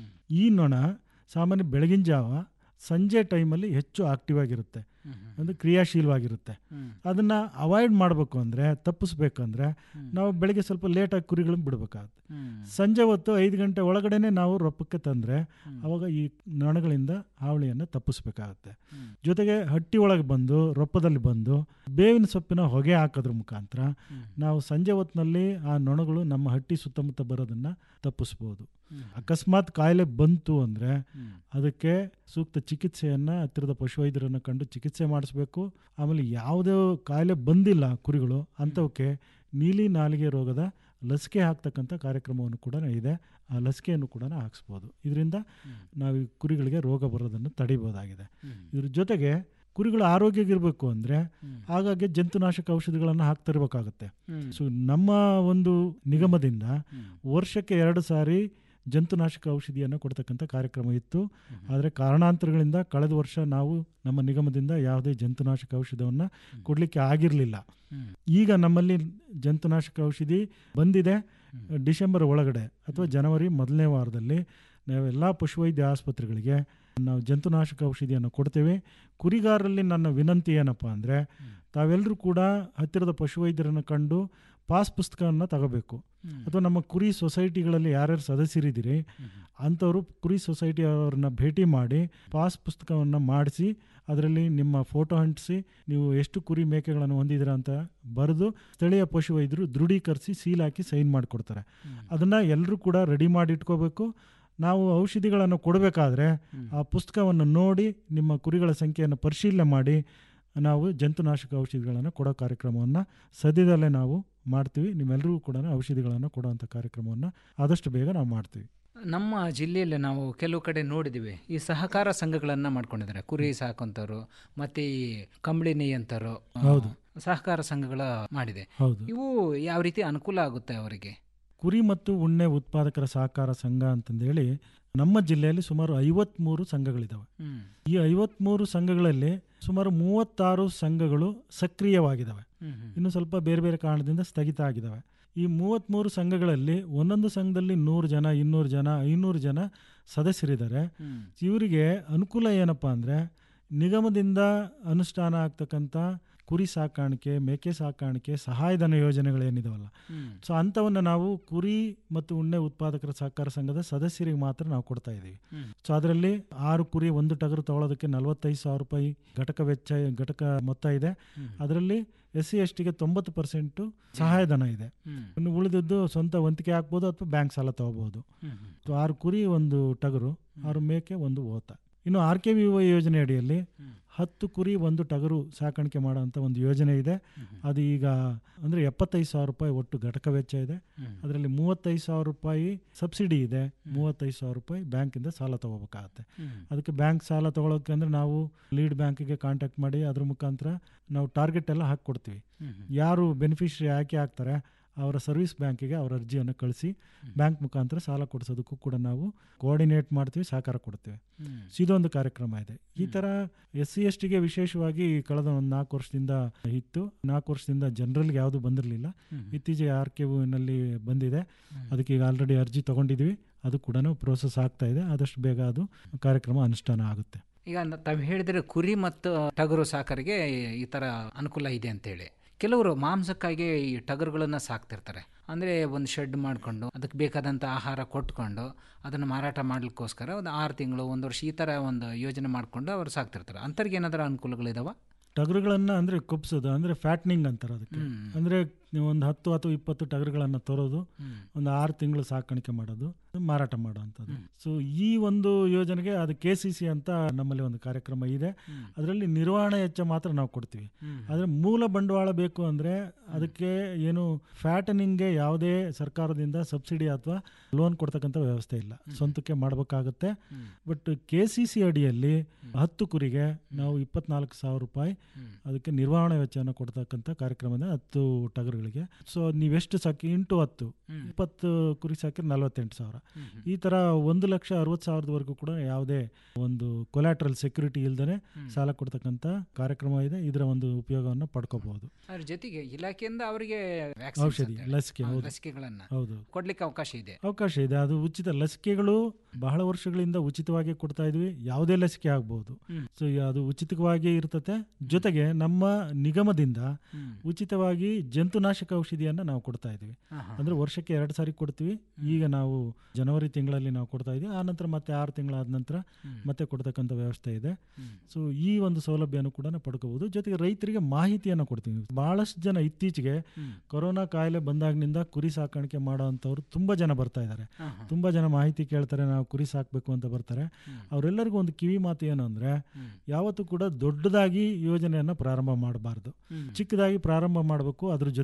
ಈ ನೊಣ ಸಾಮಾನ್ಯ ಬೆಳಗಿನ ಜಾವ ಸಂಜೆ ಟೈಮಲ್ಲಿ ಹೆಚ್ಚು ಆಕ್ಟಿವ್ ಆಗಿರುತ್ತೆ ಅಂದರೆ ಕ್ರಿಯಾಶೀಲವಾಗಿರುತ್ತೆ ಅದನ್ನು ಅವಾಯ್ಡ್ ಮಾಡಬೇಕು ಅಂದರೆ ತಪ್ಪಿಸ್ಬೇಕಂದ್ರೆ ನಾವು ಬೆಳಗ್ಗೆ ಸ್ವಲ್ಪ ಲೇಟಾಗಿ ಕುರಿಗಳನ್ನ ಬಿಡಬೇಕಾಗುತ್ತೆ ಸಂಜೆ ಹೊತ್ತು ಐದು ಗಂಟೆ ಒಳಗಡೆನೆ ನಾವು ರೊಪ್ಪಕ್ಕೆ ತಂದರೆ ಅವಾಗ ಈ ನೊಣಗಳಿಂದ ಹಾವಳಿಯನ್ನು ತಪ್ಪಿಸ್ಬೇಕಾಗತ್ತೆ ಜೊತೆಗೆ ಹಟ್ಟಿ ಒಳಗೆ ಬಂದು ರೊಪ್ಪದಲ್ಲಿ ಬಂದು ಬೇವಿನ ಸೊಪ್ಪಿನ ಹೊಗೆ ಹಾಕೋದ್ರ ಮುಖಾಂತರ ನಾವು ಸಂಜೆ ಹೊತ್ತಿನಲ್ಲಿ ಆ ನೊಣಗಳು ನಮ್ಮ ಹಟ್ಟಿ ಸುತ್ತಮುತ್ತ ಬರೋದನ್ನು ತಪ್ಪಿಸ್ಬೋದು ಅಕಸ್ಮಾತ್ ಕಾಯಿಲೆ ಬಂತು ಅಂದರೆ ಅದಕ್ಕೆ ಸೂಕ್ತ ಚಿಕಿತ್ಸೆಯನ್ನು ಹತ್ತಿರದ ಪಶುವೈದ್ಯರನ್ನು ಕಂಡು ಚಿಕಿತ್ಸೆ ಮಾಡಿಸ್ಬೇಕು ಆಮೇಲೆ ಯಾವುದೇ ಕಾಯಿಲೆ ಬಂದಿಲ್ಲ ಕುರಿಗಳು ಅಂಥವಕ್ಕೆ ನೀಲಿ ನಾಲಿಗೆ ರೋಗದ ಲಸಿಕೆ ಹಾಕ್ತಕ್ಕಂಥ ಕಾರ್ಯಕ್ರಮವನ್ನು ಕೂಡ ಇದೆ ಆ ಲಸಿಕೆಯನ್ನು ಕೂಡ ಹಾಕ್ಸ್ಬೋದು ಇದರಿಂದ ನಾವು ಈ ಕುರಿಗಳಿಗೆ ರೋಗ ಬರೋದನ್ನು ತಡಿಬೋದಾಗಿದೆ ಇದ್ರ ಜೊತೆಗೆ ಕುರಿಗಳು ಆರೋಗ್ಯಗಿರಬೇಕು ಅಂದರೆ ಹಾಗಾಗಿ ಜಂತುನಾಶಕ ಔಷಧಿಗಳನ್ನು ಹಾಕ್ತಿರ್ಬೇಕಾಗುತ್ತೆ ಸೊ ನಮ್ಮ ಒಂದು ನಿಗಮದಿಂದ ವರ್ಷಕ್ಕೆ ಎರಡು ಸಾರಿ ಜಂತುನಾಶಕ ಔಷಧಿಯನ್ನು ಕೊಡ್ತಕ್ಕಂಥ ಕಾರ್ಯಕ್ರಮ ಇತ್ತು ಆದರೆ ಕಾರಣಾಂತರಗಳಿಂದ ಕಳೆದ ವರ್ಷ ನಾವು ನಮ್ಮ ನಿಗಮದಿಂದ ಯಾವುದೇ ಜಂತುನಾಶಕ ಔಷಧವನ್ನು ಕೊಡಲಿಕ್ಕೆ ಆಗಿರಲಿಲ್ಲ ಈಗ ನಮ್ಮಲ್ಲಿ ಜಂತುನಾಶಕ ಔಷಧಿ ಬಂದಿದೆ ಡಿಸೆಂಬರ್ ಒಳಗಡೆ ಅಥವಾ ಜನವರಿ ಮೊದಲನೇ ವಾರದಲ್ಲಿ ನಾವೆಲ್ಲ ಪಶುವೈದ್ಯ ಆಸ್ಪತ್ರೆಗಳಿಗೆ ನಾವು ಜಂತುನಾಶಕ ಔಷಧಿಯನ್ನು ಕೊಡ್ತೇವೆ ಕುರಿಗಾರರಲ್ಲಿ ನನ್ನ ವಿನಂತಿ ಏನಪ್ಪ ಅಂದರೆ ತಾವೆಲ್ಲರೂ ಕೂಡ ಹತ್ತಿರದ ಪಶುವೈದ್ಯರನ್ನು ಕಂಡು ಪಾಸ್ ಪುಸ್ತಕವನ್ನು ತಗೋಬೇಕು ಅಥವಾ ನಮ್ಮ ಕುರಿ ಸೊಸೈಟಿಗಳಲ್ಲಿ ಯಾರ್ಯಾರು ಸದಸ್ಯರಿದ್ದೀರಿ ಅಂಥವರು ಕುರಿ ಸೊಸೈಟಿ ಅವ್ರನ್ನ ಭೇಟಿ ಮಾಡಿ ಪಾಸ್ ಪುಸ್ತಕವನ್ನು ಮಾಡಿಸಿ ಅದರಲ್ಲಿ ನಿಮ್ಮ ಫೋಟೋ ಅಂಟಿಸಿ ನೀವು ಎಷ್ಟು ಕುರಿ ಮೇಕೆಗಳನ್ನು ಹೊಂದಿದ್ದೀರಾ ಅಂತ ಬರೆದು ಸ್ಥಳೀಯ ಪಶುವೈದ್ಯರು ದೃಢೀಕರಿಸಿ ಸೀಲ್ ಹಾಕಿ ಸೈನ್ ಮಾಡಿಕೊಡ್ತಾರೆ ಅದನ್ನು ಎಲ್ಲರೂ ಕೂಡ ರೆಡಿ ಮಾಡಿ ಇಟ್ಕೋಬೇಕು ನಾವು ಔಷಧಿಗಳನ್ನು ಕೊಡಬೇಕಾದ್ರೆ ಆ ಪುಸ್ತಕವನ್ನು ನೋಡಿ ನಿಮ್ಮ ಕುರಿಗಳ ಸಂಖ್ಯೆಯನ್ನು ಪರಿಶೀಲನೆ ಮಾಡಿ ನಾವು ಜಂತುನಾಶಕ ಔಷಧಿಗಳನ್ನು ಕೊಡೋ ಕಾರ್ಯಕ್ರಮವನ್ನು ಸದ್ಯದಲ್ಲೇ ನಾವು ಮಾಡ್ತೀವಿ ನಿಮ್ಮೆಲ್ಲರಿಗೂ ಕೂಡ ಔಷಧಿಗಳನ್ನು ಕೊಡುವಂಥ ಕಾರ್ಯಕ್ರಮವನ್ನು ಆದಷ್ಟು ಬೇಗ ನಾವು ಮಾಡ್ತೀವಿ ನಮ್ಮ ಜಿಲ್ಲೆಯಲ್ಲಿ ನಾವು ಕೆಲವು ಕಡೆ ನೋಡಿದ್ದೀವಿ ಈ ಸಹಕಾರ ಸಂಘಗಳನ್ನು ಮಾಡ್ಕೊಂಡಿದ್ದಾರೆ ಕುರಿ ಸಾಕುವಂಥವ್ರು ಮತ್ತು ಈ ಕಂಬಳಿ ನೇಯಂಥವ್ರು ಆ, ಹೌದು. ಸಹಕಾರ ಸಂಘಗಳ ಮಾಡಿದೆ ಹೌದು. ಇವು ಯಾವ ರೀತಿ ಅನುಕೂಲ ಆಗುತ್ತೆ ಅವರಿಗೆ ಕುರಿ ಮತ್ತು ಉಣ್ಣೆ ಉತ್ಪಾದಕರ ಸಹಕಾರ ಸಂಘ ಅಂತಂದೇಳಿ ನಮ್ಮ ಜಿಲ್ಲೆಯಲ್ಲಿ ಸುಮಾರು ಐವತ್ಮೂರು ಸಂಘಗಳಿದ್ದಾವೆ ಹ್ಮ್. ಈ ಐವತ್ಮೂರು ಸಂಘಗಳಲ್ಲಿ ಸುಮಾರು ಮೂವತ್ತಾರು ಸಂಘಗಳು ಸಕ್ರಿಯವಾಗಿದ್ದಾವೆ ಹ್ಮ್ ಹ್ಮ್. ಇನ್ನು ಸ್ವಲ್ಪ ಬೇರೆ ಬೇರೆ ಕಾರಣದಿಂದ ಸ್ಥಗಿತ ಆಗಿದ್ದಾವೆ ಈ ಮೂವತ್ತ್ಮೂರು ಸಂಘಗಳಲ್ಲಿ ಒಂದೊಂದು ಸಂಘದಲ್ಲಿ ನೂರು ಜನ ಇನ್ನೂರು ಜನ ಐನೂರು ಜನ ಸದಸ್ಯರಿದ್ದಾರೆ ಹ್ಮ್. ಇವರಿಗೆ ಅನುಕೂಲ ಏನಪ್ಪ ಅಂದರೆ ನಿಗಮದಿಂದ ಅನುಷ್ಠಾನ ಆಗ್ತಕ್ಕಂಥ ಕುರಿ ಸಾಕಾಣಿಕೆ ಮೇಕೆ ಸಾಕಾಣಿಕೆ ಸಹಾಯಧನ ಯೋಜನೆಗಳೇನಿದಾವಲ್ಲ ಹ್ಮ್. ಸೊ ಅಂಥವನ್ನು ನಾವು ಕುರಿ ಮತ್ತು ಉಣ್ಣೆ ಉತ್ಪಾದಕರ ಸಹಕಾರ ಸಂಘದ ಸದಸ್ಯರಿಗೆ ಮಾತ್ರ ನಾವು ಕೊಡ್ತಾ ಇದ್ದೀವಿ ಹ್ಮ್. ಸೊ ಅದರಲ್ಲಿ ಆರು ಕುರಿ ಒಂದು ಟಗರು ತಗೊಳ್ಳೋದಕ್ಕೆ ನಲವತ್ತೈದು ಸಾವಿರ ರೂಪಾಯಿ ಘಟಕ ವೆಚ್ಚ ಘಟಕ ಮೊತ್ತ ಇದೆ ಹ್ಮ್. ಅದರಲ್ಲಿ ಎಸ್ ಸಿ ಎಸ್ ಟಿಗೆ ತೊಂಬತ್ತು ಪರ್ಸೆಂಟು ಸಹಾಯಧನ ಇದೆ ಹ್ಮ್. ಇನ್ನು ಉಳಿದದ್ದು ಸ್ವಂತ ವಂತಿಕೆ ಹಾಕ್ಬೋದು ಅಥವಾ ಬ್ಯಾಂಕ್ ಸಾಲ ತಗೋಬಹುದು ಹ್ಮ್ ಹ್ಮ್. ಸೊ ಆರು ಕುರಿ ಒಂದು ಟಗರು ಆರು ಮೇಕೆ ಒಂದು ಓತ ಇನ್ನು ಆರ್ ಕೆ ವಿ ವೈ ಯೋಜನೆ ಅಡಿಯಲ್ಲಿ ಹತ್ತು ಕುರಿ ಒಂದು ಟಗರು ಸಾಕಾಣಿಕೆ ಮಾಡೋಂಥ ಒಂದು ಯೋಜನೆ ಇದೆ ಅದು ಈಗ ಅಂದರೆ ಎಪ್ಪತ್ತೈದು ಸಾವಿರ ರೂಪಾಯಿ ಒಟ್ಟು ಘಟಕ ವೆಚ್ಚ ಇದೆ ಹ್ಮ್. ಅದರಲ್ಲಿ ಮೂವತ್ತೈದು ಸಾವಿರ ರೂಪಾಯಿ ಸಬ್ಸಿಡಿ ಇದೆ ಮೂವತ್ತೈದು ಸಾವಿರ ರೂಪಾಯಿ ಬ್ಯಾಂಕಿಂದ ಸಾಲ ತಗೋಬೇಕಾಗತ್ತೆ ಹ್ಮ್. ಅದಕ್ಕೆ ಬ್ಯಾಂಕ್ ಸಾಲ ತಗೊಳಕ್ಕೆ ಅಂದರೆ ನಾವು ಲೀಡ್ ಬ್ಯಾಂಕಿಗೆ ಕಾಂಟ್ಯಾಕ್ಟ್ ಮಾಡಿ ಅದ್ರ ಮುಖಾಂತರ ನಾವು ಟಾರ್ಗೆಟ್ ಎಲ್ಲ ಹಾಕ್ಕೊಡ್ತೀವಿ ಹ್ಮ್ ಹ್ಮ್. ಯಾರು ಬೆನಿಫಿಷರಿ ಆಯ್ಕೆ ಆಗ್ತಾರೆ ಅವರ ಸರ್ವಿಸ್ ಬ್ಯಾಂಕಿಗೆ ಅವರ ಅರ್ಜಿಯನ್ನು ಕಳಿಸಿ ಬ್ಯಾಂಕ್ ಮುಖಾಂತರ ಸಾಲ ಕೊಡಿಸೋದಕ್ಕೂ ಕೂಡ ನಾವು ಕೋಆರ್ಡಿನೇಟ್ ಮಾಡ್ತೀವಿ ಸಹಕಾರ ಕೊಡ್ತೀವಿ ಹ್ಮ್. ಸೊ ಇದೊಂದು ಕಾರ್ಯಕ್ರಮ ಇದೆ ಈ ಥರ ಎಸ್ ಸಿ ಎಸ್ ಟಿಗೆ ವಿಶೇಷವಾಗಿ ಕಳೆದ ಒಂದು ನಾಲ್ಕು ವರ್ಷದಿಂದ ಇತ್ತು ನಾಲ್ಕು ವರ್ಷದಿಂದ ಜನರಲ್ಗೆ ಯಾವುದು ಬಂದಿರಲಿಲ್ಲ ಹ್ಮ್. ಇತ್ತೀಚೆಗೆ ಆರ್ ಕೆ ನಲ್ಲಿ ಬಂದಿದೆ ಅದಕ್ಕೆ ಈಗ ಆಲ್ರೆಡಿ ಅರ್ಜಿ ತಗೊಂಡಿದ್ದೀವಿ ಅದು ಕೂಡ ಪ್ರೋಸೆಸ್ ಆಗ್ತಾ ಇದೆ ಆದಷ್ಟು ಬೇಗ ಅದು ಕಾರ್ಯಕ್ರಮ ಅನುಷ್ಠಾನ ಆಗುತ್ತೆ ಈಗ ನ- ತಾವು ಹೇಳಿದರೆ ಕುರಿ ಮತ್ತು ಟಗರು ಸಾಕರಿಗೆ ಈ ಥರ ಅನುಕೂಲ ಇದೆ ಅಂತೇಳಿ ಕೆಲವರು ಮಾಂಸಕ್ಕಾಗಿ ಈ ಟಗರುಗಳನ್ನು ಸಾಕ್ತಿರ್ತಾರೆ ಅಂದರೆ ಒಂದು ಶೆಡ್ ಮಾಡಿಕೊಂಡು ಅದಕ್ಕೆ ಬೇಕಾದಂಥ ಆಹಾರ ಕೊಟ್ಕೊಂಡು ಅದನ್ನು ಮಾರಾಟ ಮಾಡಲಿಕ್ಕೋಸ್ಕರ ಒಂದು ಆರು ತಿಂಗಳು ಒಂದು ವರ್ಷ ಈ ಥರ ಒಂದು ಯೋಜನೆ ಮಾಡಿಕೊಂಡು ಅವರು ಸಾಕ್ತಿರ್ತಾರೆ ಅಂಥವ್ರಿಗೆ ಏನಾದರೂ ಅನುಕೂಲಗಳಿದಾವ ಟಗರುಗಳನ್ನು ಅಂದರೆ ಕುಪ್ಸೋದು ಅಂದರೆ ಫ್ಯಾಟ್ನಿಂಗ್ ಅಂತಾರೆ ಅದಕ್ಕೆ ಹ್ಮ್. ಅಂದರೆ ನೀವು ಒಂದು ಹತ್ತು ಅಥವಾ ಇಪ್ಪತ್ತು ಟಗರುಗಳನ್ನು ತರೋದು ಹ್ಮ್. ಒಂದು ಆರು ತಿಂಗಳು ಸಾಕಾಣಿಕೆ ಮಾಡೋದು ಮಾರಾಟ ಮಾಡೋವಂಥದ್ದು ಸೊ ಈ ಒಂದು ಯೋಜನೆಗೆ ಅದು ಕೆ ಸಿ ಸಿ ಅಂತ ನಮ್ಮಲ್ಲಿ ಒಂದು ಕಾರ್ಯಕ್ರಮ ಇದೆ ಅದರಲ್ಲಿ ನಿರ್ವಹಣೆ ವೆಚ್ಚ ಮಾತ್ರ ನಾವು ಕೊಡ್ತೀವಿ ಹ್ಮ್. ಆದರೆ ಮೂಲ ಬಂಡವಾಳ ಬೇಕು ಅಂದರೆ ಅದಕ್ಕೆ ಏನು ಫ್ಯಾಟನಿಂಗ್ಗೆ ಯಾವುದೇ ಸರ್ಕಾರದಿಂದ ಸಬ್ಸಿಡಿ ಅಥವಾ ಲೋನ್ ಕೊಡ್ತಕ್ಕಂಥ ವ್ಯವಸ್ಥೆ ಇಲ್ಲ ಸ್ವಂತಕ್ಕೆ ಮಾಡಬೇಕಾಗುತ್ತೆ ಬಟ್ ಕೆ ಸಿ ಸಿ ಅಡಿಯಲ್ಲಿ ಹತ್ತು ಕುರಿಗೆ ನಾವು ಇಪ್ಪತ್ನಾಲ್ಕು ಸಾವಿರ ರೂಪಾಯಿ ಅದಕ್ಕೆ ನಿರ್ವಹಣೆ ವೆಚ್ಚವನ್ನು ಕೊಡ್ತಕ್ಕಂಥ ಕಾರ್ಯಕ್ರಮದ ಹತ್ತು ಟಗರುಗಳಿಗೆ ಸೊ ನೀವೆಷ್ಟು ಸಾಕಿ ಇಂಟು ಹತ್ತು ಇಪ್ಪತ್ತು ಕುರಿ ಸಾಕಿದ್ರೆ ನಲವತ್ತೆಂಟು ಸಾವಿರ ಈ ಥರ ಒಂದು ಲಕ್ಷ ಅರವತ್ತು ಸಾವಿರದವರೆಗೂ ಕೂಡ ಯಾವುದೇ ಒಂದು ಕೊಲ್ಯಾಟ್ರಲ್ ಸೆಕ್ಯೂರಿಟಿ ಇಲ್ದೇ ಸಾಲ ಕೊಡ್ತಕ್ಕಂಥ ಕಾರ್ಯಕ್ರಮ ಇದೆ ಇದರ ಒಂದು ಉಪಯೋಗವನ್ನು ಪಡ್ಕೋಬಹುದು ಅದ್ರ ಜೊತೆಗೆ ಇಲಾಖೆಯಿಂದ ಅವರಿಗೆ ಔಷಧಿ ಲಸಿಕೆ ಹೌದು ಲಸಿಕೆಗಳನ್ನು ಹೌದು ಕೊಡ್ಲಿಕ್ಕೆ ಅವಕಾಶ ಇದೆ ಅವಕಾಶ ಇದೆ ಅದು ಉಚಿತ ಲಸಿಕೆಗಳು ಬಹಳ ವರ್ಷಗಳಿಂದ ಉಚಿತವಾಗಿ ಕೊಡ್ತಾ ಇದ್ವಿ ಯಾವುದೇ ಲಸಿಕೆ ಆಗ್ಬೋದು ಹ್ಮ್. ಸೊ ಅದು ಉಚಿತವಾಗಿ ಇರ್ತತೆ ಜೊತೆಗೆ ನಮ್ಮ ನಿಗಮದಿಂದ ಹ್ಮ್. ಉಚಿತವಾಗಿ ಜಂತುನಾಶಕ ಔಷಧಿಯನ್ನು ನಾವು ಕೊಡ್ತಾ ಇದ್ವಿ ಆಹಾ. ಅಂದ್ರೆ ವರ್ಷಕ್ಕೆ ಎರಡು ಸಾರಿ ಕೊಡ್ತೀವಿ ಈಗ ನಾವು ಜನವರಿ ತಿಂಗಳಲ್ಲಿ ನಾವು ಕೊಡ್ತಾ ಇದ್ವಿ ಆ ನಂತರ ಮತ್ತೆ ಆರು ತಿಂಗಳಾದ ನಂತರ ಮತ್ತೆ ಕೊಡ್ತಕ್ಕಂಥ ವ್ಯವಸ್ಥೆ ಇದೆ ಸೊ ಈ ಒಂದು ಸೌಲಭ್ಯನೂ ಕೂಡ ಪಡ್ಕೋಬಹುದು ಜೊತೆಗೆ ರೈತರಿಗೆ ಮಾಹಿತಿಯನ್ನು ಕೊಡ್ತೀವಿ ಬಹಳಷ್ಟು ಜನ ಇತ್ತೀಚೆಗೆ ಕೊರೋನಾ ಕಾಯಿಲೆ ಬಂದಾಗಿನಿಂದ ಕುರಿ ಸಾಕಾಣಿಕೆ ಮಾಡೋವಂಥವ್ರು ತುಂಬಾ ಜನ ಬರ್ತಾ ಇದ್ದಾರೆ ಆಹಾ. ತುಂಬಾ ಜನ ಮಾಹಿತಿ ಕೇಳ್ತಾರೆ ನಾವು ಕುರಿ ಸಾಕಬೇಕು ಅಂತ ಬರ್ತಾರೆ ಅವರೆಲ್ಲರಿಗೂ ಒಂದು ಕಿವಿ ಮಾತು ಏನು ಅಂದ್ರೆ ಯಾವತ್ತೂ ಕೂಡ ದೊಡ್ಡದಾಗಿ ಯೋಜನೆಯನ್ನ ಪ್ರಾರಂಭ ಮಾಡಬಾರ್ದು ಹ್ಮ್. ಚಿಕ್ಕದಾಗಿ ಪ್ರಾರಂಭ ಮಾಡಬೇಕು ಅದ್ರ ಜೊತೆಗೆ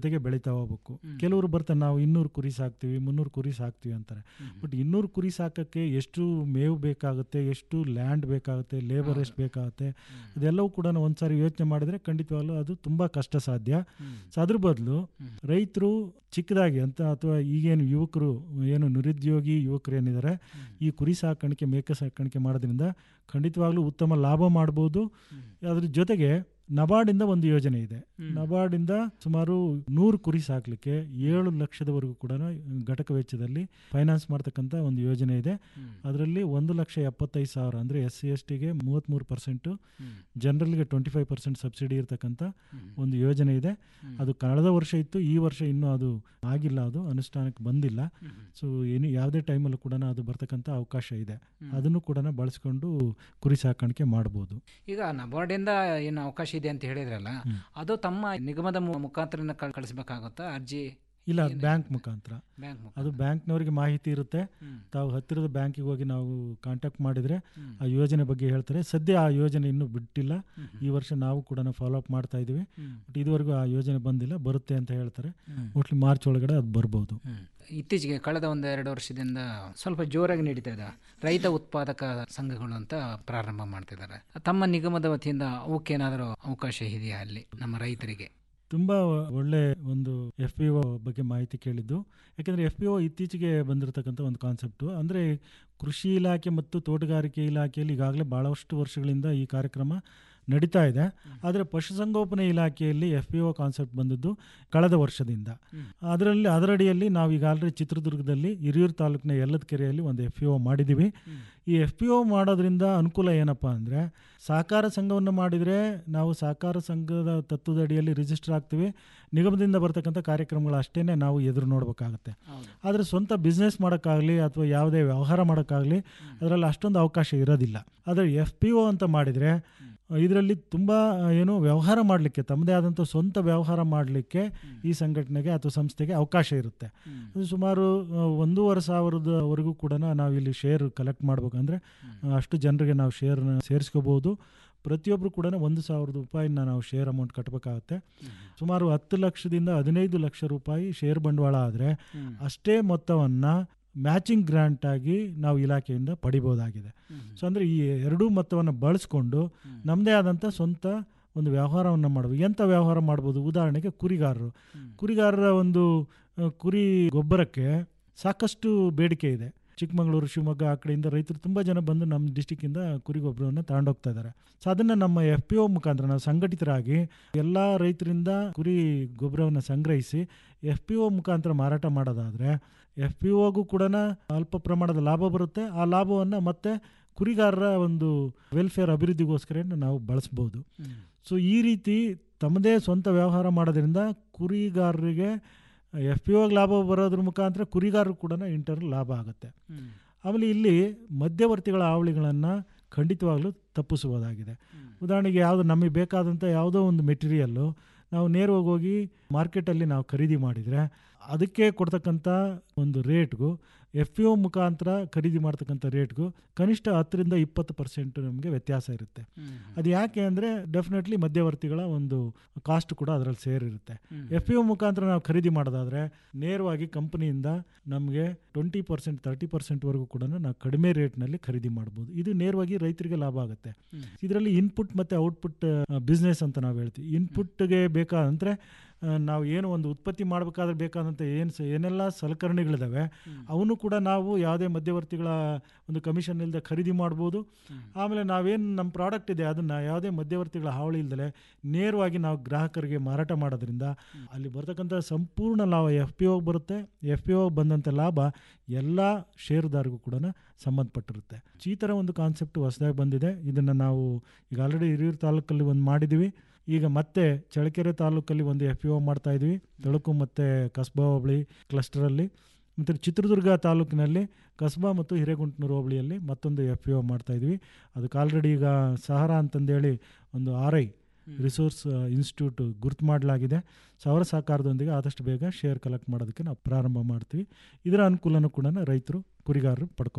ಜೊತೆಗೆ ಬೆಳೀತಾ ಹೋಗ್ಬೇಕು ಕೆಲವರು ಬರ್ತಾರೆ ನಾವು ಇನ್ನೂರು ಕುರಿ ಸಾಕ್ತೀವಿ ಮುನ್ನೂರು ಕುರಿ ಸಾಕ್ತೀವಿ ಅಂತಾರೆ ಬಟ್ ಇನ್ನೂರು ಕುರಿ ಸಾಕಕ್ಕೆ ಎಷ್ಟು ಮೇವು ಬೇಕಾಗುತ್ತೆ ಎಷ್ಟು ಲ್ಯಾಂಡ್ ಬೇಕಾಗುತ್ತೆ ಲೇಬರ್ ಎಷ್ಟು ಬೇಕಾಗುತ್ತೆ ಅದೆಲ್ಲವೂ ಕೂಡ ಒಂದ್ಸಾರಿ ಯೋಚನೆ ಮಾಡಿದ್ರೆ ಖಂಡಿತವಾಗ್ಲೂ ಅದು ತುಂಬ ಕಷ್ಟ ಸಾಧ್ಯ ಸೊ ಅದ್ರ ಬದಲು ರೈತರು ಚಿಕ್ಕದಾಗಿ ಅಂತ ಅಥವಾ ಈಗೇನು ಯುವಕರು ಏನು ನಿರುದ್ಯೋಗಿ ಯುವಕರು ಏನಿದ್ದಾರೆ ಈ ಕುರಿ ಸಾಕಾಣಿಕೆ ಮೇಕೆ ಸಾಕಾಣಿಕೆ ಮಾಡೋದ್ರಿಂದ ಖಂಡಿತವಾಗ್ಲೂ ಉತ್ತಮ ಲಾಭ ಮಾಡ್ಬೋದು ಅದ್ರ ಜೊತೆಗೆ ನಬಾರ್ಡಿಂದ ಒಂದು ಯೋಜನೆ ಇದೆ ನಬಾರ್ಡಿಂದ ಸುಮಾರು ನೂರು ಕುರಿ ಸಾಕ್ಲಿಕ್ಕೆ ಏಳು ಲಕ್ಷದವರೆಗೂ ಕೂಡ ಘಟಕ ವೆಚ್ಚದಲ್ಲಿ ಫೈನಾನ್ಸ್ ಮಾಡ್ತಕ್ಕಂಥ ಒಂದು ಯೋಜನೆ ಇದೆ ಅದರಲ್ಲಿ ಒಂದು ಲಕ್ಷ ಎಪ್ಪತ್ತೈದು ಸಾವಿರ ಅಂದರೆ ಎಸ್ ಸಿ ಎಸ್ ಟಿಗೆ ಮೂವತ್ತ್ಮೂರು ಪರ್ಸೆಂಟು ಜನರಲ್ಗೆ ಟ್ವೆಂಟಿ ಫೈವ್ ಪರ್ಸೆಂಟ್ ಸಬ್ಸಿಡಿ ಇರತಕ್ಕಂಥ ಒಂದು ಯೋಜನೆ ಇದೆ ಅದು ಕಳೆದ ವರ್ಷ ಇತ್ತು ಈ ವರ್ಷ ಇನ್ನೂ ಅದು ಆಗಿಲ್ಲ ಅದು ಅನುಷ್ಠಾನಕ್ಕೆ ಬಂದಿಲ್ಲ ಸೊ ಏನು ಯಾವುದೇ ಟೈಮಲ್ಲೂ ಕೂಡ ಅದು ಬರ್ತಕ್ಕಂಥ ಅವಕಾಶ ಇದೆ ಅದನ್ನು ಕೂಡ ಬಳಸ್ಕೊಂಡು ಕುರಿ ಸಾಕಾಣಿಕೆ ಮಾಡ್ಬೋದು ಈಗ ನಬಾರ್ಡಿಂದ ಏನು ಅವಕಾಶ ಇದೆ ಅಂತ ಹೇಳಿದ್ರಲ್ಲ ಅದು ತಮ್ಮ ನಿಗಮದ ಮು- ಮುಖಾಂತರ ಕಳಿಸ್ಬೇಕಾಗುತ್ತಾ ಅರ್ಜಿ ಇಲ್ಲ ಏನು? ಬ್ಯಾಂಕ್ ಮುಖಾಂತರ ಬ್ಯಾಂಕ್ ಅದು ಬ್ಯಾಂಕ್ನವರಿಗೆ ಮಾಹಿತಿ ಇರುತ್ತೆ ತಾವು ಹತ್ತಿರದ ಬ್ಯಾಂಕಿಗೆ ಹೋಗಿ ನಾವು ಕಾಂಟ್ಯಾಕ್ಟ್ ಮಾಡಿದರೆ ಆ ಯೋಜನೆ ಬಗ್ಗೆ ಹೇಳ್ತಾರೆ ಸದ್ಯ ಆ ಯೋಜನೆ ಇನ್ನೂ ಬಿಟ್ಟಿಲ್ಲ ಈ ವರ್ಷ ನಾವು ಕೂಡ ಫಾಲೋ ಅಪ್ ಮಾಡ್ತಾ ಇದ್ದೀವಿ ಬಟ್ ಇದುವರೆಗೂ ಆ ಯೋಜನೆ ಬಂದಿಲ್ಲ ಬರುತ್ತೆ ಅಂತ ಹೇಳ್ತಾರೆ ಮೋಸ್ಟ್ಲಿ ಮಾರ್ಚ್ ಒಳಗಡೆ ಅದು ಬರ್ಬೋದು ಇತ್ತೀಚೆಗೆ ಕಳೆದ ಒಂದು ಎರಡು ವರ್ಷದಿಂದ ಸ್ವಲ್ಪ ಜೋರಾಗಿ ನಡೀತಾ ಇದೆ ರೈತ ಉತ್ಪಾದಕ ಸಂಘಗಳು ಅಂತ ಪ್ರಾರಂಭ ಮಾಡ್ತಿದ್ದಾರೆ ತಮ್ಮ ನಿಗಮದ ವತಿಯಿಂದ ಅವಕ್ಕೇನಾದರೂ ಅವಕಾಶ ಇದೆಯಾ ಅಲ್ಲಿ ನಮ್ಮ ರೈತರಿಗೆ ತುಂಬ ಒಳ್ಳೆ ಒಂದು ಎಫ್ ಪಿ ಒ ಬಗ್ಗೆ ಮಾಹಿತಿ ಕೇಳಿದ್ದು ಯಾಕೆಂದರೆ ಎಫ್ ಪಿ ಒ ಇತ್ತೀಚೆಗೆ ಬಂದಿರತಕ್ಕಂಥ ಒಂದು ಕಾನ್ಸೆಪ್ಟು ಅಂದರೆ ಕೃಷಿ ಇಲಾಖೆ ಮತ್ತು ತೋಟಗಾರಿಕೆ ಇಲಾಖೆಯಲ್ಲಿ ಈಗಾಗಲೇ ಭಾಳಷ್ಟು ವರ್ಷಗಳಿಂದ ಈ ಕಾರ್ಯಕ್ರಮ ನಡೀತಾ ಇದೆ ಆದರೆ ಪಶುಸಂಗೋಪನೆ ಇಲಾಖೆಯಲ್ಲಿ ಎಫ್ ಪಿ ಒ ಕಾನ್ಸೆಪ್ಟ್ ಬಂದದ್ದು ಕಳೆದ ವರ್ಷದಿಂದ ಅದರಲ್ಲಿ ಅದರಡಿಯಲ್ಲಿ ನಾವು ಈಗಾಗಲೇ ಚಿತ್ರದುರ್ಗದಲ್ಲಿ ಹಿರಿಯೂರು ತಾಲೂಕಿನ ಯಲ್ಲದ ಕೆರೆಯಲ್ಲಿ ಒಂದು ಎಫ್ ಪಿ ಒ ಮಾಡಿದ್ದೀವಿ ಈ ಎಫ್ ಪಿ ಒ ಮಾಡೋದ್ರಿಂದ ಅನುಕೂಲ ಏನಪ್ಪ ಅಂದರೆ ಸಹಕಾರ ಸಂಘವನ್ನು ಮಾಡಿದರೆ ನಾವು ಸಹಕಾರ ಸಂಘದ ತತ್ವದ ಅಡಿಯಲ್ಲಿ ರಿಜಿಸ್ಟರ್ ಆಗ್ತೀವಿ ನಿಗಮದಿಂದ ಬರ್ತಕ್ಕಂಥ ಕಾರ್ಯಕ್ರಮಗಳು ಅಷ್ಟೇ ನಾವು ಎದುರು ನೋಡಬೇಕಾಗುತ್ತೆ ಆದರೆ ಸ್ವಂತ ಬಿಸ್ನೆಸ್ ಮಾಡೋಕ್ಕಾಗಲಿ ಅಥವಾ ಯಾವುದೇ ವ್ಯವಹಾರ ಮಾಡೋಕ್ಕಾಗಲಿ ಅದರಲ್ಲಿ ಅಷ್ಟೊಂದು ಅವಕಾಶ ಇರೋದಿಲ್ಲ ಆದರೆ ಎಫ್ ಪಿ ಒ ಅಂತ ಮಾಡಿದರೆ ಇದರಲ್ಲಿ ತುಂಬ ಏನು ವ್ಯವಹಾರ ಮಾಡಲಿಕ್ಕೆ ತಮ್ಮದೇ ಆದಂಥ ಸ್ವಂತ ವ್ಯವಹಾರ ಮಾಡಲಿಕ್ಕೆ ಈ ಸಂಘಟನೆಗೆ ಅಥವಾ ಸಂಸ್ಥೆಗೆ ಅವಕಾಶ ಇರುತ್ತೆ ಅದು ಸುಮಾರು ಆ, ಒಂದೂವರೆ ಸಾವಿರದವರೆಗೂ ಕೂಡ ನಾವು ಇಲ್ಲಿ ಶೇರ್ ಕಲೆಕ್ಟ್ ಮಾಡ್ಬೇಕಂದ್ರೆ ಆ, ಅಷ್ಟು ಜನರಿಗೆ ನಾವು ಶೇರ್ನ ಸೇರಿಸ್ಕೋಬೋದು ಪ್ರತಿಯೊಬ್ಬರು ಕೂಡ ಒಂದು ಸಾವಿರದ ರೂಪಾಯಿನ ನಾವು ಶೇರ್ ಅಮೌಂಟ್ ಕಟ್ಟಬೇಕಾಗುತ್ತೆ ಸುಮಾರು ಹತ್ತು ಲಕ್ಷದಿಂದ ಹದಿನೈದು ಲಕ್ಷ ರೂಪಾಯಿ ಶೇರ್ ಬಂಡವಾಳ ಆದರೆ ಅಷ್ಟೇ ಮೊತ್ತವನ್ನು ಮ್ಯಾಚಿಂಗ್ ಗ್ರಾಂಟ್ ಆಗಿ ನಾವು ಇಲಾಖೆಯಿಂದ ಪಡಿಬೋದಾಗಿದೆ ಸೊ ಅಂದರೆ ಈ ಎರಡೂ ಮೊತ್ತವನ್ನು ಬಳಸ್ಕೊಂಡು ನಮ್ಮದೇ ಆದಂಥ ಸ್ವಂತ ಒಂದು ವ್ಯವಹಾರವನ್ನು ಮಾಡ್ಬೋದು ಎಂಥ ವ್ಯವಹಾರ ಮಾಡ್ಬೋದು ಉದಾಹರಣೆಗೆ ಕುರಿಗಾರರು ಕುರಿಗಾರರ ಒಂದು ಆ, ಕುರಿ ಗೊಬ್ಬರಕ್ಕೆ ಸಾಕಷ್ಟು ಬೇಡಿಕೆ ಇದೆ ಚಿಕ್ಕಮಗಳೂರು ಶಿವಮೊಗ್ಗ ಆ ಕಡೆಯಿಂದ ರೈತರು ತುಂಬ ಜನ ಬಂದು ನಮ್ಮ ಡಿಸ್ಟಿಕ್ಕಿಂದ ಕುರಿ ಗೊಬ್ಬರವನ್ನು ತಗೊಂಡೋಗ್ತಾ ಇದ್ದಾರೆ ಸೊ ಅದನ್ನು ನಮ್ಮ ಎಫ್ ಪಿ ಒ ಮುಖಾಂತರ ನಾವು ಸಂಘಟಿತರಾಗಿ ಎಲ್ಲ ರೈತರಿಂದ ಕುರಿ ಗೊಬ್ಬರವನ್ನು ಸಂಗ್ರಹಿಸಿ ಎಫ್ ಪಿ ಒ ಮುಖಾಂತರ ಮಾರಾಟ ಮಾಡೋದಾದರೆ ಎಫ್ ಪಿ ಒಗೂ ಕೂಡ ಅಲ್ಪ ಪ್ರಮಾಣದ ಲಾಭ ಬರುತ್ತೆ ಆ ಲಾಭವನ್ನು ಮತ್ತೆ ಕುರಿಗಾರರ ಒಂದು ವೆಲ್ಫೇರ್ ಅಭಿವೃದ್ಧಿಗೋಸ್ಕರ ನಾವು ಬಳಸ್ಬೋದು ಸೊ ಈ ರೀತಿ ತಮ್ಮದೇ ಸ್ವಂತ ವ್ಯವಹಾರ ಮಾಡೋದ್ರಿಂದ ಕುರಿಗಾರರಿಗೆ ಎಫ್ ಪಿ ಒಗೆ ಲಾಭ ಬರೋದ್ರ ಮುಖಾಂತರ ಕುರಿಗಾರರು ಕೂಡ ಇಂಟರ್ ಲಾಭ ಆಗುತ್ತೆ ಆಮೇಲೆ ಇಲ್ಲಿ ಮಧ್ಯವರ್ತಿಗಳ ಹಾವಳಿಗಳನ್ನು ಖಂಡಿತವಾಗ್ಲೂ ತಪ್ಪಿಸ್ಬೋದಾಗಿದೆ ಉದಾಹರಣೆಗೆ ಯಾವುದು ನಮಗೆ ಬೇಕಾದಂಥ ಯಾವುದೋ ಒಂದು ಮೆಟೀರಿಯಲ್ಲು ನಾವು ನೇರವಾಗಿ ಹೋಗಿ ಮಾರ್ಕೆಟಲ್ಲಿ ನಾವು ಖರೀದಿ ಮಾಡಿದರೆ ಅದಕ್ಕೆ ಕೊಡ್ತಕ್ಕಂಥ ಒಂದು ರೇಟ್ಗೂ ಎಫ್ ಪಿ ಒ ಮುಖಾಂತರ ಖರೀದಿ ಮಾಡ್ತಕ್ಕಂಥ ರೇಟ್ಗೂ ಕನಿಷ್ಠ ಹತ್ತರಿಂದ ಇಪ್ಪತ್ತು ಪರ್ಸೆಂಟ್ ನಮಗೆ ವ್ಯತ್ಯಾಸ ಇರುತ್ತೆ ಅದು ಯಾಕೆ ಅಂದರೆ ಡೆಫಿನೆಟ್ಲಿ ಮಧ್ಯವರ್ತಿಗಳ ಒಂದು ಕಾಸ್ಟ್ ಕೂಡ ಅದರಲ್ಲಿ ಸೇರಿರುತ್ತೆ ಎಫ್ ಪಿ ಒ ಮುಖಾಂತರ ನಾವು ಖರೀದಿ ಮಾಡೋದಾದರೆ ನೇರವಾಗಿ ಕಂಪನಿಯಿಂದ ನಮಗೆ ಟ್ವೆಂಟಿ ಪರ್ಸೆಂಟ್ ತರ್ಟಿ ಪರ್ಸೆಂಟ್ವರೆಗೂ ಕೂಡ ನಾವು ಕಡಿಮೆ ರೇಟ್ನಲ್ಲಿ ಖರೀದಿ ಮಾಡ್ಬೋದು ಇದು ನೇರವಾಗಿ ರೈತರಿಗೆ ಲಾಭ ಆಗುತ್ತೆ ಇದರಲ್ಲಿ ಇನ್ಪುಟ್ ಮತ್ತು ಔಟ್ಪುಟ್ ಬಿಸ್ನೆಸ್ ಅಂತ ನಾವು ಹೇಳ್ತೀವಿ ಇನ್ಪುಟ್ಗೆ ಬೇಕಾದಂದರೆ ನಾವು ಏನು ಒಂದು ಉತ್ಪತ್ತಿ ಮಾಡಬೇಕಾದ್ರೆ ಬೇಕಾದಂಥ ಏನು ಸ ಏನೆಲ್ಲ ಸಲಕರಣೆಗಳಿದ್ದಾವೆ ಅವನು ಕೂಡ ನಾವು ಯಾವುದೇ ಮಧ್ಯವರ್ತಿಗಳ ಒಂದು ಕಮಿಷನ್ ಇಲ್ಲದೆ ಖರೀದಿ ಮಾಡ್ಬೋದು ಆಮೇಲೆ ನಾವೇನು ನಮ್ಮ ಪ್ರಾಡಕ್ಟ್ ಇದೆ ಅದನ್ನು ಯಾವುದೇ ಮಧ್ಯವರ್ತಿಗಳ ಹಾವಳಿ ಇಲ್ದಲೆ ನೇರವಾಗಿ ನಾವು ಗ್ರಾಹಕರಿಗೆ ಮಾರಾಟ ಮಾಡೋದ್ರಿಂದ ಅಲ್ಲಿ ಬರ್ತಕ್ಕಂಥ ಸಂಪೂರ್ಣ ಲಾಭ ಎಫ್ ಪಿ ಒಗೆ ಬರುತ್ತೆ ಎಫ್ ಪಿ ಒಗೆ ಬಂದಂಥ ಲಾಭ ಎಲ್ಲ ಷೇರುದಾರಿಗೂ ಕೂಡ ಸಂಬಂಧಪಟ್ಟಿರುತ್ತೆ ಈ ಥರ ಒಂದು ಕಾನ್ಸೆಪ್ಟ್ ಹೊಸದಾಗಿ ಬಂದಿದೆ ಇದನ್ನು ನಾವು ಈಗ ಆಲ್ರೆಡಿ ಹಿರಿಯೂರು ತಾಲೂಕಲ್ಲಿ ಒಂದು ಮಾಡಿದ್ದೀವಿ ಈಗ ಮತ್ತೆ ಚಳ್ಳಕೆರೆ ತಾಲೂಕಲ್ಲಿ ಒಂದು ಎಫ್ ಪಿ ಒ ಮಾಡ್ತಾ ಇದ್ವಿ ತಳುಕು ಮತ್ತು ಕಸ್ಬಾ ಹೋಬಳಿ ಕ್ಲಸ್ಟರಲ್ಲಿ ಮತ್ತು ಚಿತ್ರದುರ್ಗ ತಾಲೂಕಿನಲ್ಲಿ ಕಸ್ಬಾ ಮತ್ತು ಹಿರೇಗುಂಟನೂರು ಹೋಬಳಿಯಲ್ಲಿ ಮತ್ತೊಂದು ಎಫ್ ಪಿ ಒ ಮಾಡ್ತಾ ಇದ್ವಿ ಅದಕ್ಕೆ ಆಲ್ರೆಡಿ ಈಗ ಸಹಾರ ಅಂತಂದೇಳಿ ಒಂದು ಆರ್ ಐ ರಿಸೋರ್ಸ್ ಇನ್ಸ್ಟಿಟ್ಯೂಟ್ ಗುರ್ತು ಮಾಡಲಾಗಿದೆ ಸೊ ಅವರ ಸಹಕಾರದೊಂದಿಗೆ ಆದಷ್ಟು ಬೇಗ ಶೇರ್ ಕಲೆಕ್ಟ್ ಮಾಡೋದಕ್ಕೆ ನಾವು ಪ್ರಾರಂಭ ಮಾಡ್ತೀವಿ ಇದರ ಅನುಕೂಲನೂ ಕೂಡ ರೈತರು ಕುರಿಗಾರರು ಪಡ್ಕೋಬೋದು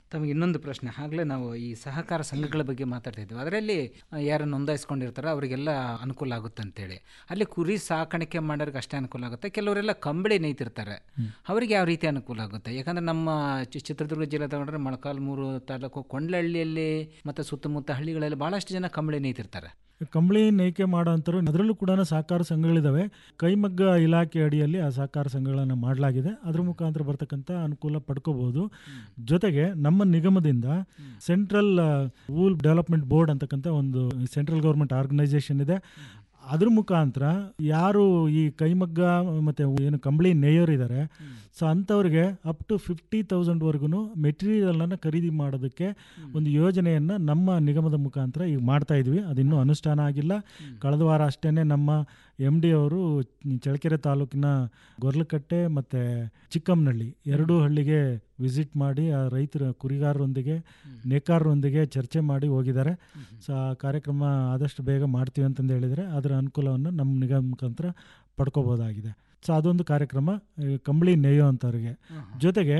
ತಮಗೆ ಇನ್ನೊಂದು ಪ್ರಶ್ನೆ ಆಗಲೇ ನಾವು ಈ ಸಹಕಾರ ಸಂಘಗಳ ಬಗ್ಗೆ ಮಾತಾಡ್ತಾ ಇದ್ವಿ ಅದರಲ್ಲಿ ಯಾರು ನೋಂದಾಯಿಸ್ಕೊಂಡಿರ್ತಾರೋ ಅವರಿಗೆಲ್ಲ ಅನುಕೂಲ ಆಗುತ್ತೆ ಅಂತೇಳಿ ಅಲ್ಲಿ ಕುರಿ ಸಾಕಾಣಿಕೆ ಮಾಡೋರಿಗೆ ಅಷ್ಟೇ ಅನುಕೂಲ ಆಗುತ್ತೆ ಕೆಲವರೆಲ್ಲ ಕಂಬಳಿ ನೇಯ್ತಿರ್ತಾರೆ ಅವರಿಗೆ ಯಾವ ರೀತಿ ಅನುಕೂಲ ಆಗುತ್ತೆ ಯಾಕಂದ್ರೆ ನಮ್ಮ ಚಿ- ಚಿತ್ರದುರ್ಗ ಜಿಲ್ಲೆ ತಗೊಂಡ್ರೆ ಮೊಳಕಾಲ್ಮೂರು ತಾಲೂಕು ಕೊಂಡ್ಲಹಳ್ಳಿಯಲ್ಲಿ ಮತ್ತು ಸುತ್ತಮುತ್ತ ಹಳ್ಳಿಗಳಲ್ಲಿ ಭಾಳಷ್ಟು ಜನ ಕಂಬಳಿ ನೇಯ್ತಿರ್ತಾರೆ ಕಂಬಳಿ ನೇಯ್ಕೆ ಮಾಡೋ ಅಂಥವ್ರು ಅದರಲ್ಲೂ ಕೂಡ ಸಹಕಾರ ಸಂಘಗಳಿದ್ದಾವೆ ಕೈಮಗ್ಗ ಇಲಾಖೆ ಅಡಿಯಲ್ಲಿ ಆ ಸಹಕಾರ ಸಂಘಗಳನ್ನು ಮಾಡಲಾಗಿದೆ ಅದ್ರ ಮುಖಾಂತರ ಬರ್ತಕ್ಕಂಥ ಅನುಕೂಲ ಪಡ್ಕೋಬಹುದು ಜೊತೆಗೆ ನಮ್ಮ ನಿಗಮದಿಂದ ಸೆಂಟ್ರಲ್ ವೂಲ್ ಡೆವಲಪ್ಮೆಂಟ್ ಬೋರ್ಡ್ ಅಂತಕ್ಕಂಥ ಒಂದು ಸೆಂಟ್ರಲ್ ಗೌರ್ಮೆಂಟ್ ಆರ್ಗನೈಸೇಷನ್ ಇದೆ ಅದ್ರ ಮುಖಾಂತರ ಯಾರು ಈ ಕೈಮಗ್ಗ ಮತ್ತು ಏನು ಕಂಬಳಿ ನೇಯೋರು ಇದ್ದಾರೆ ಸೊ ಅಂಥವ್ರಿಗೆ ಅಪ್ ಟು ಫಿಫ್ಟಿ ತೌಸಂಡ್ವರೆಗೂ ಮೆಟೀರಿಯಲನ್ನು ಖರೀದಿ ಮಾಡೋದಕ್ಕೆ ಒಂದು ಯೋಜನೆಯನ್ನು ನಮ್ಮ ನಿಗಮದ ಮುಖಾಂತರ ಈಗ ಮಾಡ್ತಾ ಇದ್ವಿ ಅದಿನ್ನೂ ಅನುಷ್ಠಾನ ಆಗಿಲ್ಲ ಕಳೆದ ವಾರ ಅಷ್ಟೇ ನಮ್ಮ ಎಮ್ ಡಿ ಅವರು ಚಳ್ಳಕೆರೆ ತಾಲೂಕಿನ ಗೊರ್ಲಕಟ್ಟೆ ಮತ್ತು ಚಿಕ್ಕಮ್ಮನಹಳ್ಳಿ ಎರಡೂ ಹಳ್ಳಿಗೆ ವಿಸಿಟ್ ಮಾಡಿ ಆ ರೈತರ ಕುರಿಗಾರರೊಂದಿಗೆ ನೇಕಾರರೊಂದಿಗೆ ಚರ್ಚೆ ಮಾಡಿ ಹೋಗಿದ್ದಾರೆ ಸೊ ಆ ಕಾರ್ಯಕ್ರಮ ಆದಷ್ಟು ಬೇಗ ಮಾಡ್ತೀವಿ ಅಂತಂದು ಹೇಳಿದರೆ ಅದರ ಅನುಕೂಲವನ್ನು ನಮ್ಮ ನಿಗಮ ಮುಖಾಂತರ ಪಡ್ಕೋಬೋದಾಗಿದೆ ಸೊ ಅದೊಂದು ಕಾರ್ಯಕ್ರಮ ಈ ಕಂಬಳಿ ನೇಯೋ ಅಂಥವ್ರಿಗೆ ಜೊತೆಗೆ